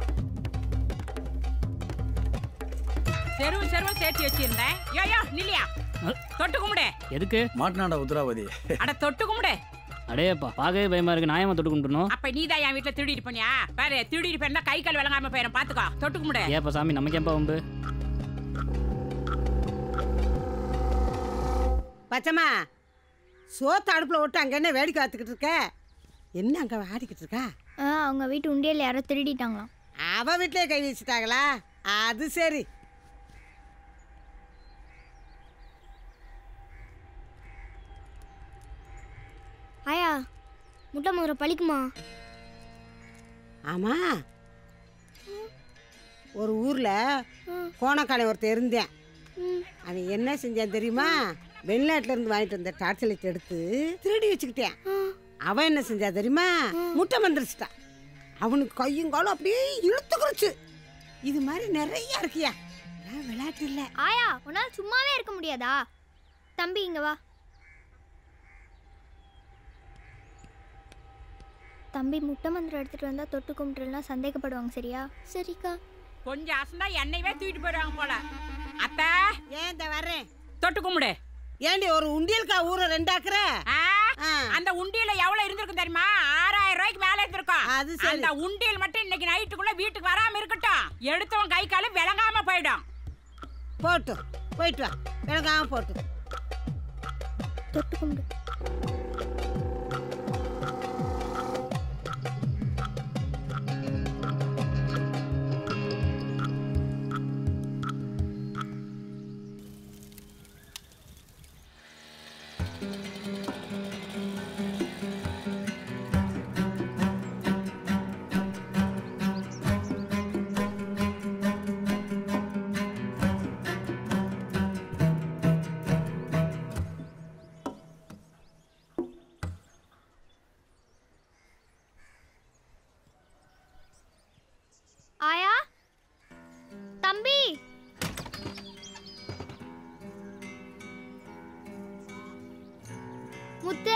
செருவு செருவு சேர்த்து வச்சிருந்தேன் யோயோ நில்லியா தொட்டு கும்பிடு எதுக்கு மாட்டினாடா உத்தராவதி அட தொட்டு கும்பிடு அடேப்பா பார்க்கவே பயமா இருக்கு நான் ஏமா தொட்டு கும்பிடணும் அப்ப நீ தான் என் வீட்டுல திருடிட்டு போனியா பாரு திருடிட்டு போயிருந்தா கை கால் விளங்காம போயிடும் பாத்துக்கோ தொட்டு கும்பிடு ஏப்பா சாமி நமக்கு ஏப்பா வம்பு பச்சம்மா சோத்து அடுப்பில் விட்டு அங்கே என்ன வேடிக்கை பார்த்துக்கிட்டு இருக்க என்ன அங்கே ஆடிக்கிட்டு இருக்கா ஆ அவங்க வீட்டு உண்டியல் யாரோ திருடிட்டாங்களாம் அவ வீட்டிலே கை வச்சுட்டாங்களா அது சரி ஆயா முட்டை முதல்ல பழிக்குமா ஆமா ஒரு ஊரில் கோணக்காலை ஒருத்தன் இருந்தேன் அவன் என்ன செஞ்சான் தெரியுமா வெளிநாட்டுல இருந்து வாங்கிட்டு வந்த டார்ச் லைட் எடுத்து திருடி வச்சுக்கிட்டேன் அவன் என்ன செஞ்சா தெரியுமா முட்டை மந்திரிச்சிட்டான் அவனுக்கு கையும் காலும் அப்படியே இழுத்துக்குறச்சு இது மாதிரி நிறைய இருக்கியா நான் விளையாட்டு இல்லை ஆயா உன்னால் சும்மாவே இருக்க முடியாதா தம்பி இங்க வா தம்பி முட்டை மந்திரம் எடுத்துட்டு வந்தா தொட்டு கும்பிட்டுலாம் சந்தேகப்படுவாங்க சரியா சரிக்கா கொஞ்சம் அசந்தா என்னையவே தூக்கிட்டு போயிடுவாங்க போல அத்தை ஏன் இந்த வர்றேன் தொட்டு கும்பிடு ஏண்டி ஒரு உண்டியல்கா ஊரை ரெண்டாக்குற அந்த உண்டியல எவ்வளவு இருந்திருக்கும் தெரியுமா ஆறாயிரம் ரூபாய்க்கு மேல இருந்திருக்கும் அது சரி. அந்த உண்டியல் மட்டும் இன்னைக்கு நைட்டுக்குள்ள வீட்டுக்கு வராம இருக்கட்டும் எடுத்தவன் கை காலு விளங்காம போயிடும் போட்டு போயிட்டு வா விளங்காம போட்டு தொட்டு கும்பிடு ஆயா தம்பி முத்து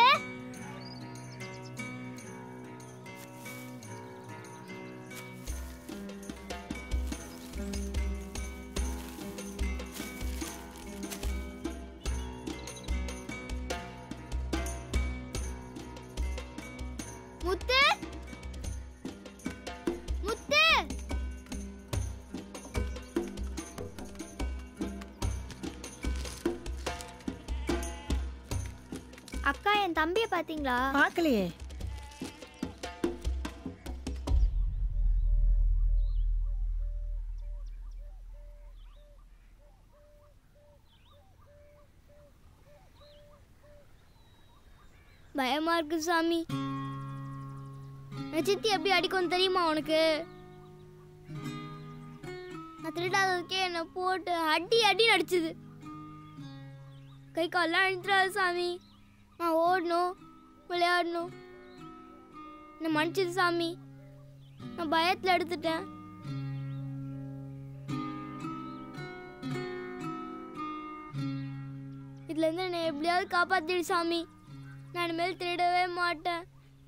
முத்து முத்து அக்கா என் தம்பியை பாத்தீங்களா பார்க்கலையே பயமா இருக்கு சாமி என் சித்தி எப்படி அடிக்கும் தெரியுமா உனக்கு நான் திருடாததுக்கே என்னை போட்டு அடி அடி நடிச்சுது கை கால்லாம் அழிஞ்சிடாது சாமி நான் ஓடணும் விளையாடணும் என்னை மன்னிச்சது சாமி நான் பயத்தில் எடுத்துட்டேன் இதுல இருந்து என்னை எப்படியாவது காப்பாத்திடு சாமி நான் இனிமேல் திருடவே மாட்டேன்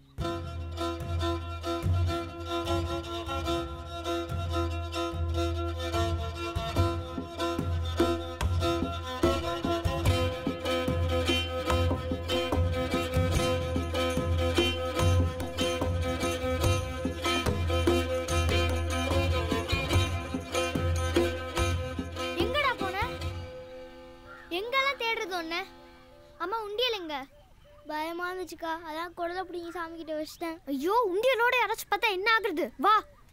எங்கடா போன எங்கெல்லாம் தேடுறது ஒண்ணு அம்மா உண்டியல் எங்க பயமா இருந்துச்சுக்கா அதான் குடலை பிடிங்கி சாமி கிட்ட வச்சிட்டேன் ஐயோ உண்டியலோட யாராச்சும் பார்த்தா என்ன ஆகுறது வா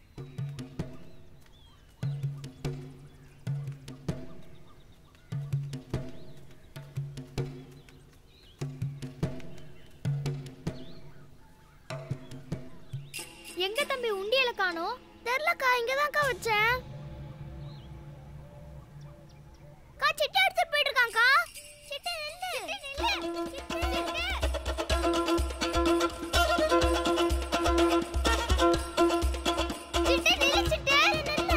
எங்க தம்பி உண்டியல காணோம் தெரியலக்கா இங்கதான்க்கா வச்சேன் கா சிட்டை எடுத்துட்டு போயிட்டு இருக்காங்கக்கா சிட்டை நில்லு சிட்டை நில்லு சிட்டை நில்லு சிட்டை நில்லு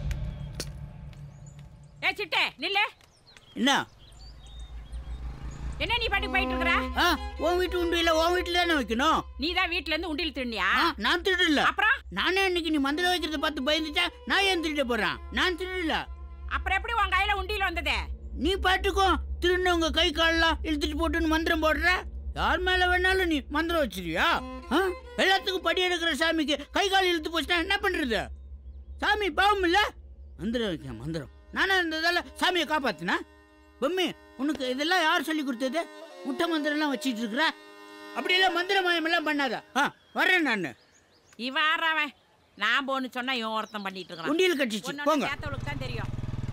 ஏ சிட்டே நில்லு என்ன என்ன நீ பாட்டுக்கு போயிட்டு இருக்கிற ஆ உன் வீட்டு உண்டியில உன் வீட்டுல தானே வைக்கணும் நீ தான் வீட்ல இருந்து உண்டியல் திருடியா ஆ, நான் திருடல அப்புறம் நானே இன்னைக்கு நீ மந்திரம் வைக்கிறத பார்த்து பயந்துட்டா நான் ஏன் திருட போறேன் நான் திருடல அப்புறம் எப்படி உன் கையில உண்டியல் வந்தது நீ பாட்டுக்கும் திருநவங்க கை காலெல்லாம் இழுத்துட்டு போட்டுன்னு மந்திரம் போடுற யார் மேல வேணாலும் நீ மந்திரம் வச்சிருவியா ஆ? எல்லாத்துக்கும் படி எடுக்கிற சாமிக்கு கை கால் இழுத்து போச்சுன்னா என்ன பண்றது சாமி பாவம் இல்ல மந்திரம் வைக்க மந்திரம் நானா இருந்ததால சாமியை காப்பாத்தினா பொம்மி உனக்கு இதெல்லாம் யார் சொல்லி கொடுத்தது முட்டை மந்திரம் எல்லாம் வச்சிட்டு இருக்கிற அப்படியெல்லாம் மந்திர மாயம் எல்லாம் பண்ணாத ஆ வர்றேன் நான் இவன் ஆறாவன் நான் போன்னு சொன்னா இவன் ஒருத்தன் பண்ணிட்டு இருக்கான் உண்டியல் கட்டிச்சு, போங்க. சேர்த்தவளுக்கு தான் தெரியும்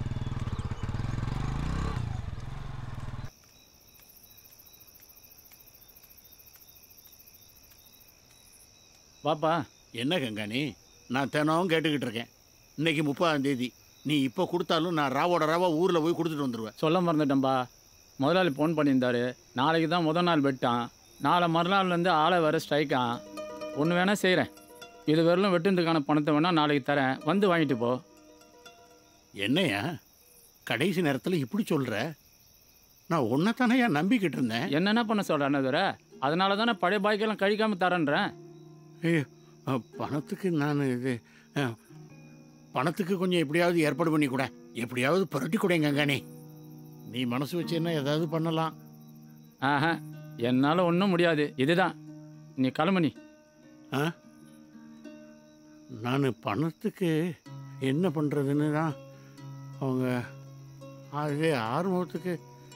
பாப்பா என்ன கங்காணி நான் தினமும் கேட்டுக்கிட்டு இருக்கேன் இன்னைக்கு முப்பதாம் தேதி நீ இப்போ கொடுத்தாலும் நான் ராவோட ராவா ஊரில் போய் கொடுத்துட்டு வந்துடுவேன் சொல்ல மறந்துட்டேன்பா முதலாளி ஃபோன் பண்ணியிருந்தாரு நாளைக்கு தான் முதல் நாள் வெட்டான் நாளை மறுநாள்லேருந்து ஆளை வர ஸ்ட்ரைக்கான் ஒன்று வேணால் செய்கிறேன் இது வரலும் வெட்டுறதுக்கான பணத்தை வேணால் நாளைக்கு தரேன் வந்து வாங்கிட்டு போ என்னையா கடைசி நேரத்தில் இப்படி சொல்கிற நான் உன்னைத்தானையா நம்பிக்கிட்டு இருந்தேன் என்னென்ன பண்ண சொல்கிறேன் தவிர அதனால தானே பழைய பாய்க்கெல்லாம் கழிக்காமல் தரேன்றேன் ஐயோ அ, பணத்துக்கு நான் இது அ, பணத்துக்கு கொஞ்சம் எப்படியாவது ஏற்பாடு பண்ணி கூட எப்படியாவது புரட்டி கொடுங்க கங்காணி நீ மனசு வச்சேன்னா ஏதாவது பண்ணலாம் ஆஹா என்னால் ஒன்றும் முடியாது இதுதான் நீ கிளம்பு நீ ஆ நான் பணத்துக்கு என்ன பண்ணுறதுன்னு தான் அவங்க அது ஆறுமுகத்துக்கு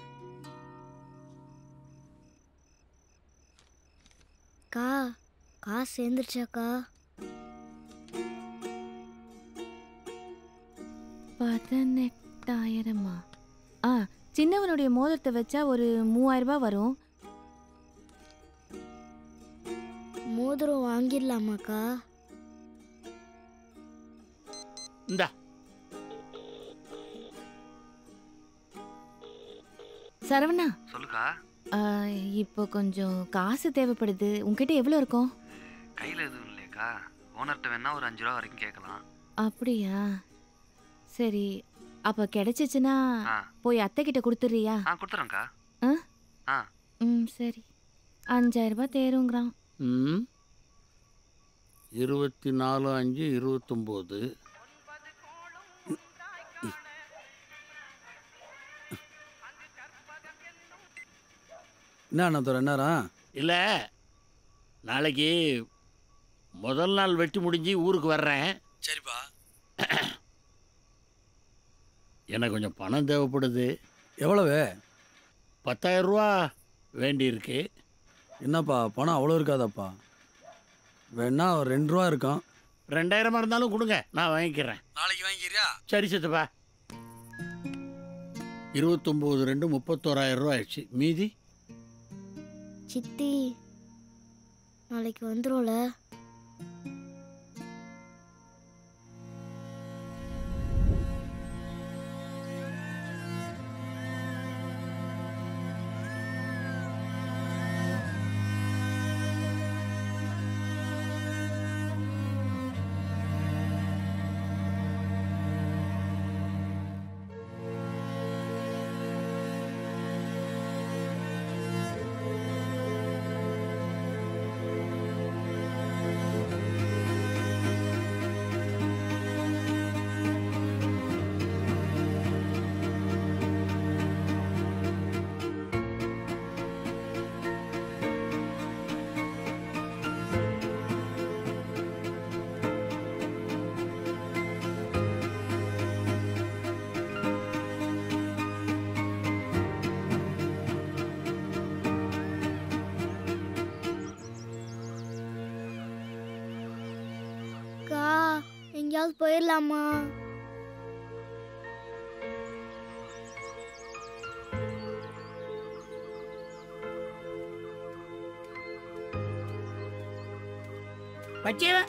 அக்கா காசு சேர்ந்துருச்சாக்கா பதினெட்டாயிரமா ஆ சின்னவனுடைய மோதிரத்தை வச்சா ஒரு மூவாயிரம் ரூபாய் வரும் மோதிரம் வாங்கிடலாமாக்கா இந்தா சரவணா சொல்லுக்கா ஆ, இப்போ கொஞ்சம் காசு தேவைப்படுது உன்கிட்ட எவ்வளோ இருக்கும் கையில் எதுவும் இல்லையாக்கா ஓனர்கிட்ட வேணா ஒரு அஞ்சு ரூபா வரைக்கும் கேட்கலாம் அப்படியா சரி அப்போ கிடைச்சிச்சுன்னா ஆ. போய் அத்தை கிட்ட கொடுத்துட்றியா ஆ கொடுத்துறேங்க்கா ஆ ஆ ம் சரி அஞ்சாயிரம் ரூபாய் தேருங்கிறான் ம் இருபத்தி நாலு அஞ்சு இருபத்தொம்போது என்ன அண்ணாத்துறை நேரம் இல்லை நாளைக்கு முதல் நாள் வெட்டி முடிஞ்சு ஊருக்கு வர்றேன் சரிப்பா எனக்கு கொஞ்சம் பணம் தேவைப்படுது எவ்வளவு பத்தாயிரம் ரூபா வேண்டியிருக்கு என்னப்பா பணம் அவ்வளோ இருக்காதாப்பா வேணா ஒரு ரெண்டு ரூபா இருக்கும் ரெண்டாயிரமா இருந்தாலும் கொடுங்க நான் வாங்கிக்கிறேன் நாளைக்கு வாங்கிக்கிறியா சரி சித்தப்பா இருபத்தொம்போது ரெண்டு முப்பத்தோராயிரம் ரூபா ஆயிடுச்சு மீதி சித்தி நாளைக்கு வந்துரும்ல அக்கா எங்கேயாவது போயிடலாமா பச்சைவன்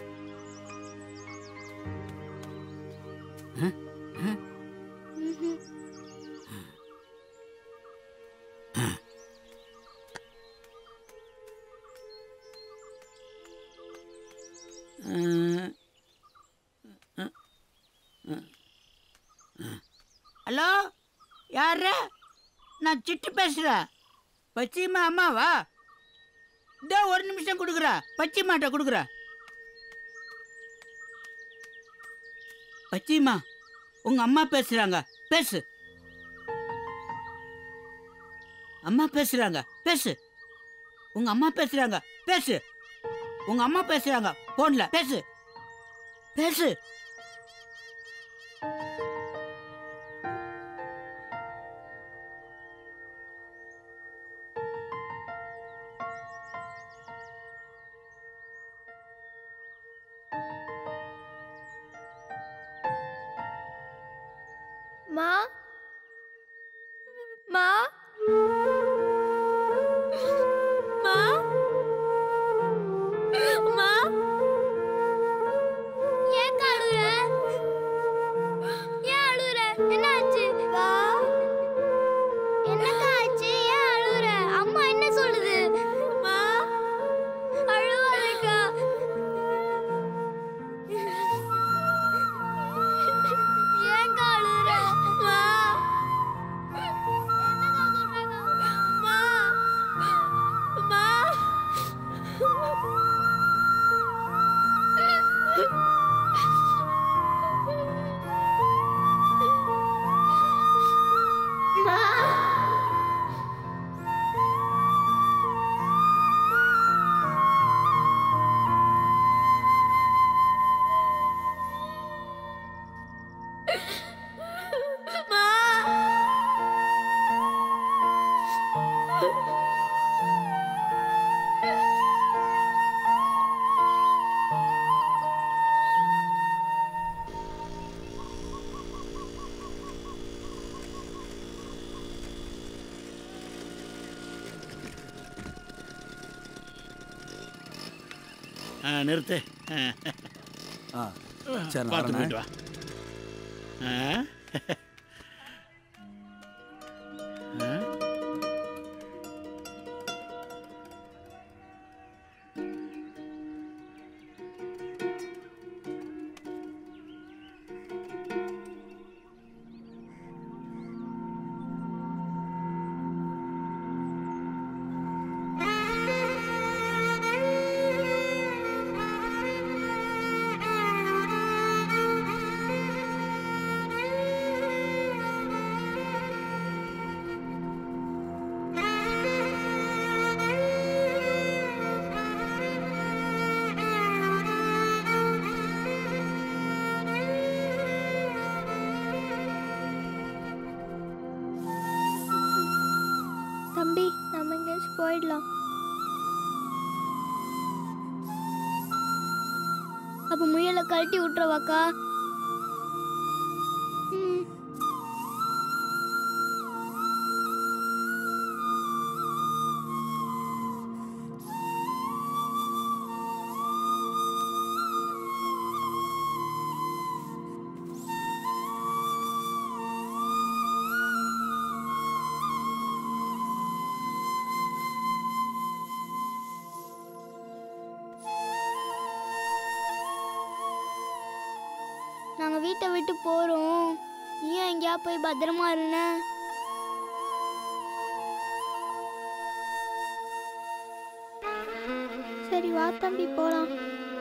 ஹலோ யாரு நான் சிட்டு பேசுகிறேன் பச்சிமா அம்மாவா இதோ ஒரு நிமிஷம் கொடுக்குறா பச்சிமாட்ட கொடுக்குறா பச்சிமா உங்க அம்மா பேசுறாங்க பேசு அம்மா பேசுறாங்க பேசு உங்க அம்மா பேசுறாங்க பேசு உங்க அம்மா பேசுறாங்க போன்ல பேசு பேசு மா மா மா மா ஏன் அழுற ஏன் அழுற என்ன ஆச்சு வா என்னக்கா ஆச்சு ஏன் அழுற அம்மா என்ன சொல்லுது மா அழுவாதக்கா ஏன் அழுற மா மா மா ஆ, நிறுத்து ஆ சரி நான் பார்த்து வரேண்ணே. போயிட்டு வா ஆ? ஆ? தம்பி நம்ம எங்கேயாச்சும் போயிடலாம் அப்ப முயலை கழட்டி விட்டுறவாக்கா ம். நாங்க வீட்டை விட்டு போறோம் நீயும் எங்கேயா போய் பத்திரமா இருன சரி வா தம்பி போலாம்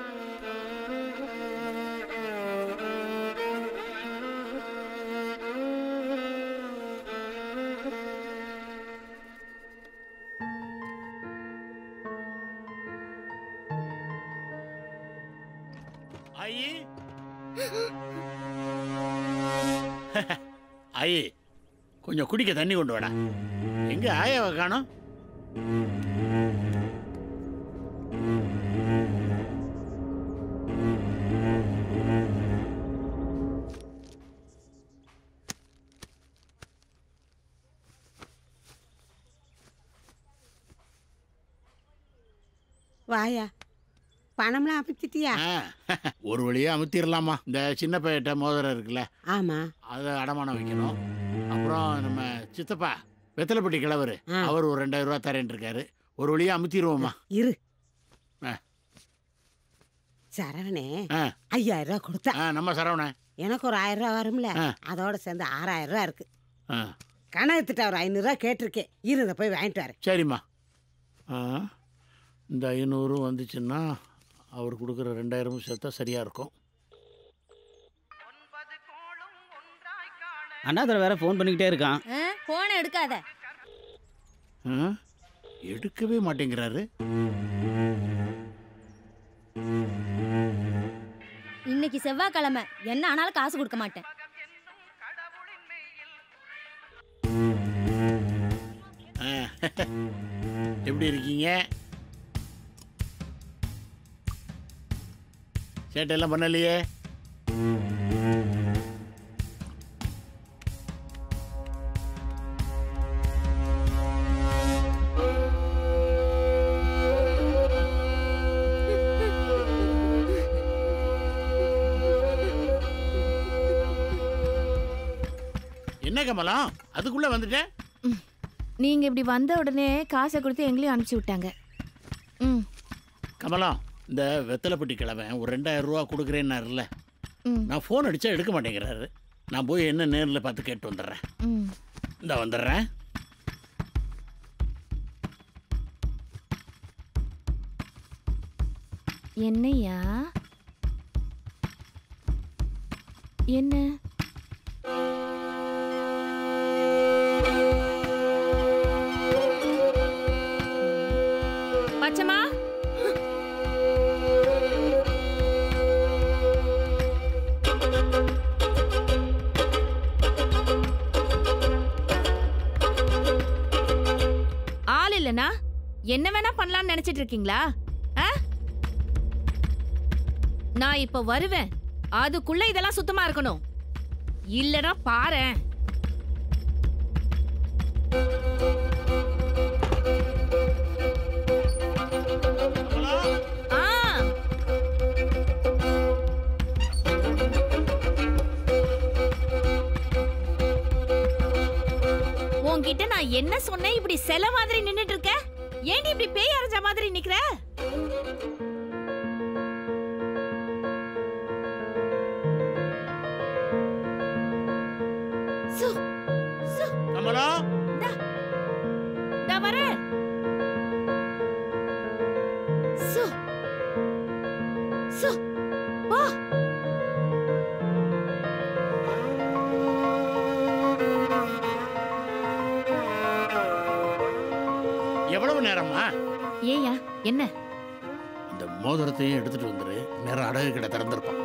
ஐ ஐ கொஞ்சம் குடிக்க தண்ணி கொண்டு வாடா எங்க ஆயாவை காணோம் வாயா பணம்லாம் அமைச்சிட்டியா ஒரு வழியா அமுத்திடலாமா இந்த சின்ன பையிட்ட மோதிரம் இருக்குல்ல ஆமா அதை அடமானம் வைக்கணும் அப்புறம் நம்ம சித்தப்பா வெத்தலைப்பட்டி கிழவர் அவர் ஒரு ரெண்டாயிரம் ரூபா தரேன் இருக்காரு ஒரு வழியா அமுத்திடுவோமா இரு ஆ. சரவணே ஆ. ஐயாயிரம் ரூபா கொடுத்தா ஆ, நம்ம சரவணன் எனக்கு ஒரு ஆயிரம் ரூபா வரும்ல ஆ. அதோட சேர்ந்து ஆறாயிரம் ரூபா இருக்கு ஆ கனகத்திட்ட ஒரு ஐநூறுரூவா கேட்டிருக்கேன் இரு இதை போய் வாங்கிட்டு வரேன் சரிம்மா ஆ இந்த ஐநூறு வந்துச்சுன்னா அவர் கொடுக்குற ரெண்டாயிரமும் சேர்த்தா சரியாக இருக்கும் அண்ணாதுரை வேற ஃபோன் பண்ணிக்கிட்டே இருக்கான் போனை எடுக்காத ஆ எடுக்கவே மாட்டேங்கிறாரு இன்னைக்கு செவ்வாய்க்கிழமை என்ன ஆனாலும் காசு கொடுக்க மாட்டேன் ஆ எப்படி இருக்கீங்க சேட்டையெல்லாம் பண்ணலையே என்ன கமலம் அதுக்குள்ள வந்துட்டேன் நீங்க இப்படி வந்த உடனே காசை கொடுத்து எங்களையும் அனுப்பிச்சி விட்டாங்க ம் கமலம் இந்த வெத்தலைப்பட்டி கிழமை ஒரு ரெண்டாயிரம் ரூபா கொடுக்குறேன்னாருல ம். நான் ஃபோன் அடித்தா எடுக்க மாட்டேங்கிறாரு நான் போய் என்ன நேரில் பார்த்து கேட்டு வந்துடுறேன் ம் இந்த வந்துடுறேன் என்னையா என்ன பச்சைமா ஆள் இல்லனா என்ன வேணா பண்ணலாம்னு நினைச்சிட்டு இருக்கீங்களா ஆ? நான் இப்ப வருவேன் அதுக்குள்ள இதெல்லாம் சுத்தமா இருக்கணும் இல்லனா பாரேன் ஆ உன்கிட்ட நான் என்ன சொன்னேன் இப்படி செல மாதிரி நின்னுட்டு இருக்க ஏன்டி இப்படி பேய் அரைஞ்ச மாதிரி நிக்கிற சு, சு, கமலம் இதா வரேன் சு, சு, போ எவ்வளவு நேரமா ஏயா என்ன இந்த மோதிரத்தையும் எடுத்துட்டு வந்துரு நேரம் அடகு கடை திறந்திருப்பான்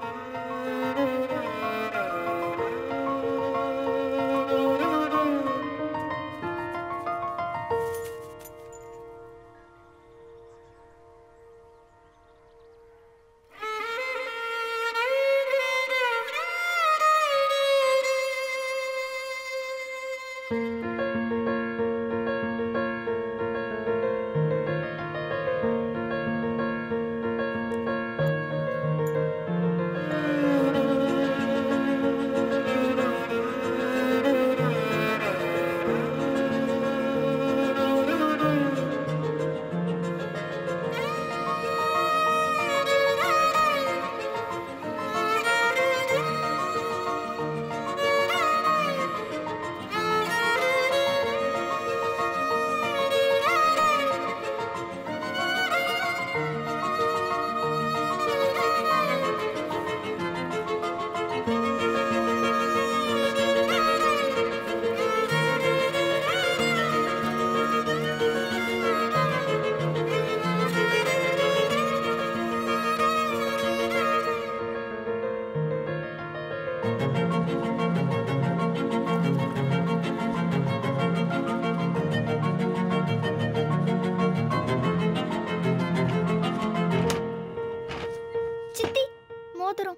சித்தி மோதிரம்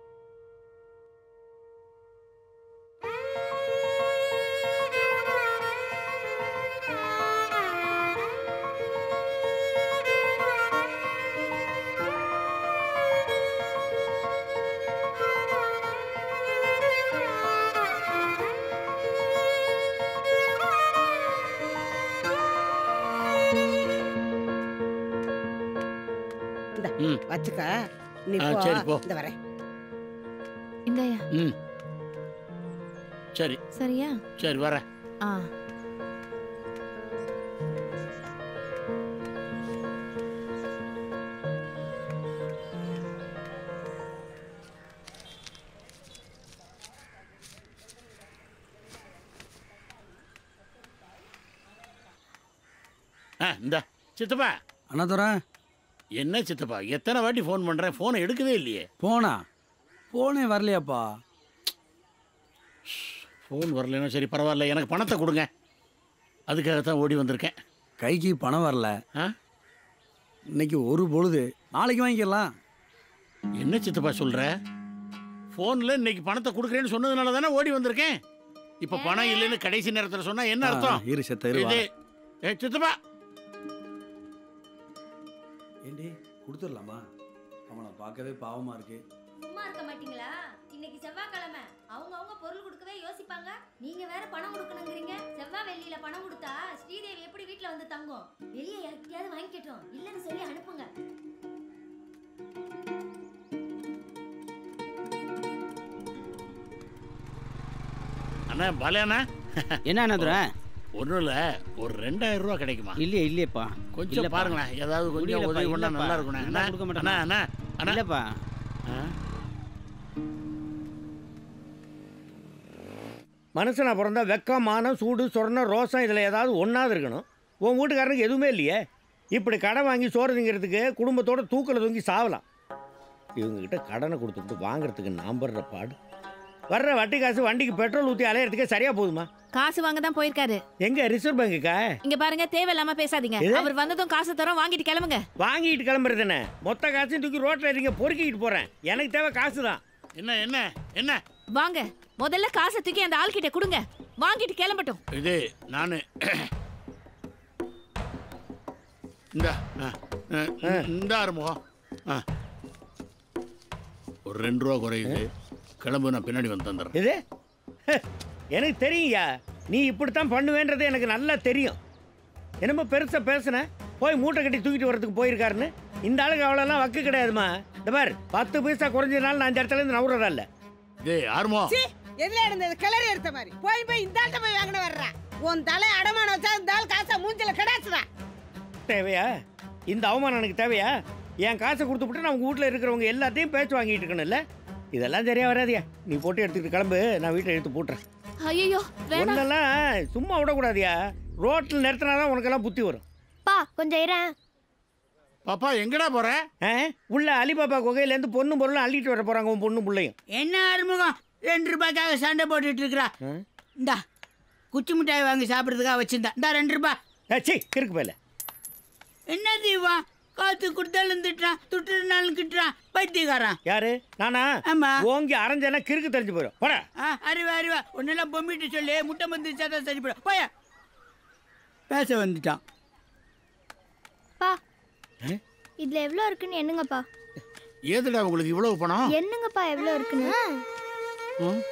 இந்த ம். வச்சுக்க நீ ஆ, போ சரி, போ. இந்த வரேன் இந்தாயா ம் சரி சரியா சரி வரேன் ஆ ஆ இந்த சித்தப்பா அண்ணாதுரை என்ன சித்தப்பா எத்தனை வாட்டி ஃபோன் பண்ணுறேன் ஃபோனை எடுக்கவே இல்லையே போனா போனே வரலையாப்பா ஃபோன் வரலைன்னா சரி பரவாயில்ல எனக்கு பணத்தை கொடுங்க அதுக்காகத்தான் ஓடி வந்திருக்கேன் கைக்கு பணம் வரல ஆ இன்னைக்கு ஒரு பொழுது நாளைக்கு வாங்கிக்கலாம் என்ன சித்தப்பா சொல்ற ஃபோனில் இன்னைக்கு பணத்தை கொடுக்குறேன்னு சொன்னதுனால தானே ஓடி வந்திருக்கேன் இப்போ பணம் இல்லைன்னு கடைசி நேரத்தில் சொன்னா என்ன ஆ, அர்த்தம் இரு செத்த, இரு, இது வரேன். ஏ சித்தப்பா ஏண்டி கொடுத்துடலாமா அவனை பார்க்கவே பாவமா இருக்கு சும்மா இருக்க மாட்டீங்களா இன்னைக்கு செவ்வாய்க்கிழமை அவங்க அவங்க பொருள் கொடுக்கவே யோசிப்பாங்க நீங்க வேற பணம் கொடுக்கணுங்கிறீங்க செவ்வாய் வெள்ளியில பணம் கொடுத்தா ஸ்ரீதேவி எப்படி வீட்ல வந்து தங்கும் வெளியே யார்கிட்டயாவது வாங்கிக்கட்டும் இல்லைன்னு சொல்லி அனுப்புங்க அண்ணா பாலியாண்ணா என்ன அண்ணாதுரை ஒன்றும் இல்லை ஒரு ரெண்டாயிரம் ரூபா கிடைக்குமா இல்லையே இல்லையேப்பா கொஞ்சம் இல்லப்பா. பாருங்களேன் ஏதாவது கொஞ்சம் முடியலப்பா, உதவி பண்ணா இல்லப்பா. நல்லா இருக்குண்ணே இல்ல, அண்ணா கொடுக்க அண்ணா மாட்டேன். அண்ணா அண்ணா இல்லப்பா மனுஷனா பிறந்தா வெக்கம் மானம் சூடு சொர்ணம் ரோசம் இதில் ஏதாவது ஒன்றாவது இருக்கணும் உன் வீட்டுக்காரனுக்கு எதுவுமே இல்லையே இப்படி கடன் வாங்கி சோறு திங்கிறதுக்கு குடும்பத்தோட தூக்கில் தூங்கி சாவலாம் இவங்ககிட்ட கடனை கொடுத்துட்டு வாங்குறதுக்கு நான் படுற பாடு வர்ற வட்டி காசு வண்டிக்கு பெட்ரோல் ஊற்றி அலையிறதுக்கே சரியாக போகுதுமா காசு வாங்க தான் போயிருக்காரு எங்க ரிசர்வ் பேங்குக்கா இங்க பாருங்க தேவையில்லாம பேசாதீங்க எது? அவர் வந்ததும் காசு தரோம் வாங்கிட்டு கிளம்புங்க வாங்கிட்டு கிளம்புறது என்ன மொத்த காசையும் தூக்கி ரோட்டில் இருக்க பொறுக்கிட்டு போகிறேன் எனக்கு தேவை காசு தான் என்ன என்ன என்ன வாங்க முதல்ல காசை தூக்கி அந்த ஆள்கிட்ட கொடுங்க வாங்கிட்டு கிளம்பட்டும் இது நான் இந்த இந்த ஆறுமுகம் ஆ ஒரு ரெண்டு ரூபா குறையுது கிளம்பு நான் பின்னாடி வந்து தந்துடுறேன் இது எனக்கு தெரியும்யா நீ இப்படித்தான் பண்ணுவேன்றது எனக்கு நல்லா தெரியும் என்னமோ பெருசாக பேசுனேன் போய் மூட்டை கட்டி தூக்கிட்டு வரதுக்கு போயிருக்காருன்னு இந்த ஆளுக்கு அவ்வளோலாம் வக்கு கிடையாதுமா இந்த பார் பத்து பைசா குறைஞ்சதுனால நான் இந்த இடத்துல இருந்து நவுறதா இல்லை டேய் ஆறுமுகம் சீ, எதுல இருந்தது கிளறி எடுத்த மாதிரி போய் போய் இந்த ஆள்கிட்ட போய் வாங்கின வர்றா உன் தலை அடமானம் வச்சா இந்த ஆள் காசை மூஞ்சில கிடாச்சுடா தேவையா இந்த அவமானம் எனக்கு தேவையா என் காசை கொடுத்துவிட்டு நான் உங்கள் வீட்டில் இருக்கிறவங்க எல்லாத்தையும் பேச்சு வாங்கிட்டு இருக்கணும்ல இதெல்லாம் சரியா வராதியா நீ போட்டு எடுத்துக்கிட்டு கிளம்பு நான் வீட்டை எடுத்து போட்டுறேன் ஐயோ வேணாம் ஒன்னெல்லாம் சும்மா விடக்கூடாதியா ரோட்டில் நிறுத்தினா தான் உனக்கெல்லாம் புத்தி வரும் பா கொஞ்சம் இரேன் பாப்பா எங்கடா போற உள்ள அலிபாபா குகையிலேருந்து பொண்ணு பொருளும் அள்ளிட்டு வர போகிறாங்க உன் பொண்ணு பிள்ளையும் என்ன ஆறுமுகம் ரெண்டு ரூபாய்க்காக சண்டை போட்டுட்டு இருக்கிறா இந்தா குச்சி மிட்டாய் வாங்கி சாப்பிட்றதுக்காக வச்சிருந்தா இந்தா ரெண்டு ரூபாய் சி கிறுக்கு போயில என்ன தீவா காத்து கொடுத்தாலும் திட்டுறான் துட்டுனாலும் கிட்டுறான் பைத்தியக்காரன் யாரு நானா ஆமா ஓங்கி அரைஞ்சேன்னா கிறுக்கு தெரிஞ்சு போயிடும் போடா ஆ அறிவா அறிவா ஒன்னெல்லாம் பொம்மிட்டு சொல்லி முட்டை மந்து தான் சரி போட போய பேச வந்துட்டான் பா இதுல எவ்வளோ இருக்குன்னு என்னங்கப்பா ஏதுடா உங்களுக்கு இவ்வளவு பணம் என்னங்கப்பா எவ்வளோ இருக்குன்னு ம்?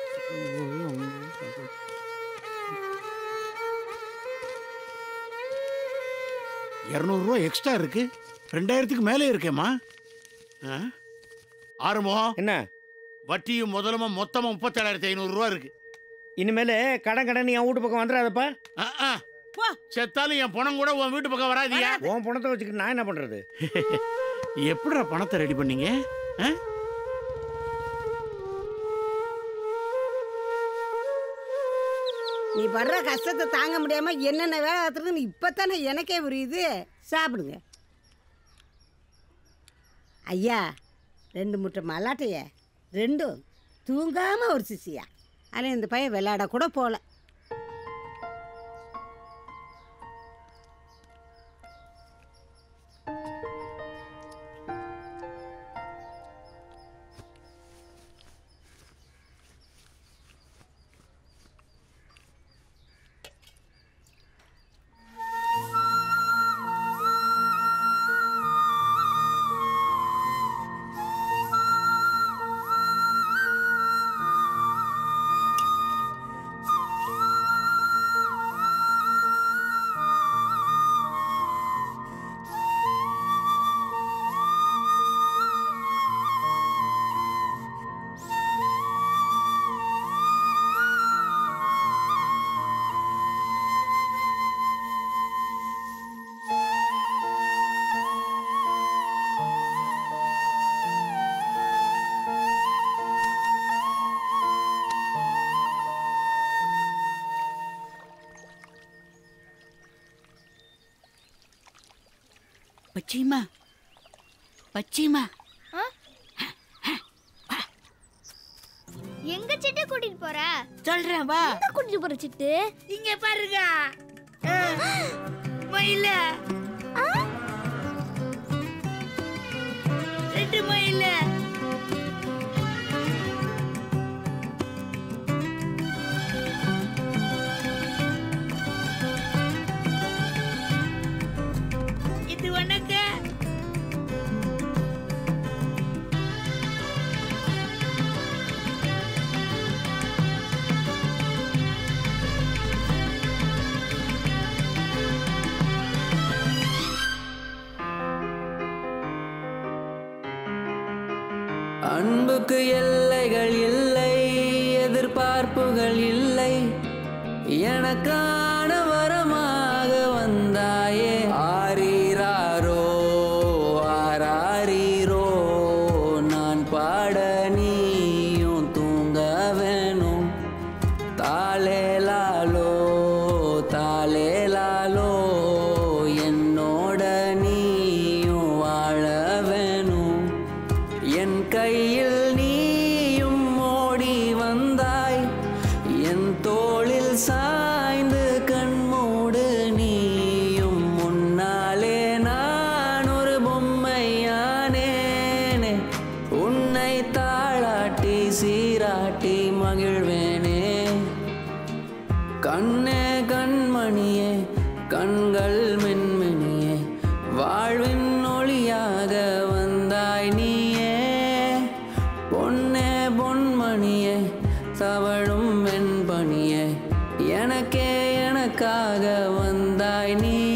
இரநூறுவா எக்ஸ்ட்ரா இருக்கு ரெண்டாயிரத்துக்கு மேலே இருக்கேம்மா ஆ? ஆறுமுகம் என்ன வட்டியும் முதலுமா மொத்தமாக முப்பத்தேழாயிரத்தி ஐநூறுரூவா இருக்கு இனிமேல் கடன் கடன் என் வீட்டு பக்கம் வந்துடாதப்பா ஆ, ஆ. செத்தாலும் என் பணம் கூட உன் வீட்டு பக்கம் வராதியா உன் பணத்தை வச்சுக்கிட்டு நான் என்ன பண்ணுறது எப்படிடா பணத்தை ரெடி பண்ணீங்க ஆ? நீ படுற கஷ்டத்தை தாங்க முடியாம என்னென்ன வேலை பார்த்துருக்குன்னு இப்பத்தானே எனக்கே புரியுது சாப்பிடுங்க ஐயா ரெண்டு முட்டை மல்லாட்டைய ரெண்டும் தூங்காம ஒரு சிசியா ஆனால் இந்த பையன் விளையாட கூட போகல பச்சிமா பச்சிமா எங்க சிட்டு கூட்டிட்டு போற சொல்றேன் வா எங்க கூட்டிட்டு போற சிட்டு இங்க பாருங்க மயில ரெண்டு மயில இது வணக்கம் அன்புக்கு எல்லைகள் இல்லை எதிர்பார்ப்புகள் இல்லை எனக்கான வரமாக வந்தாயே ஆரீராரோ ஆராரீரோ நான் பாட நீயும் தூங்க வேணும் தாலேலாலோ தாலேலாலோ என்னோட நீயும் வாழ வேணும் என் கையில் நீயும் ஓடி வந்தாய் என் தோளில் சாய்ந்து கண்மூடு நீயும் முன்னாலே நான் ஒரு பொம்மையானேனே உன்னை தாளாட்டி சீராட்டி மகிழ்வேனே கண்ணே கண்மணியே கண்கள் மின்மினியே வாழ்வின் ஒளியாக வந்தாய் நீயே பொன்னே பொன்மணியே தவழும் வெண்பணியே எனக்கே எனக்காக வந்தாய் நீ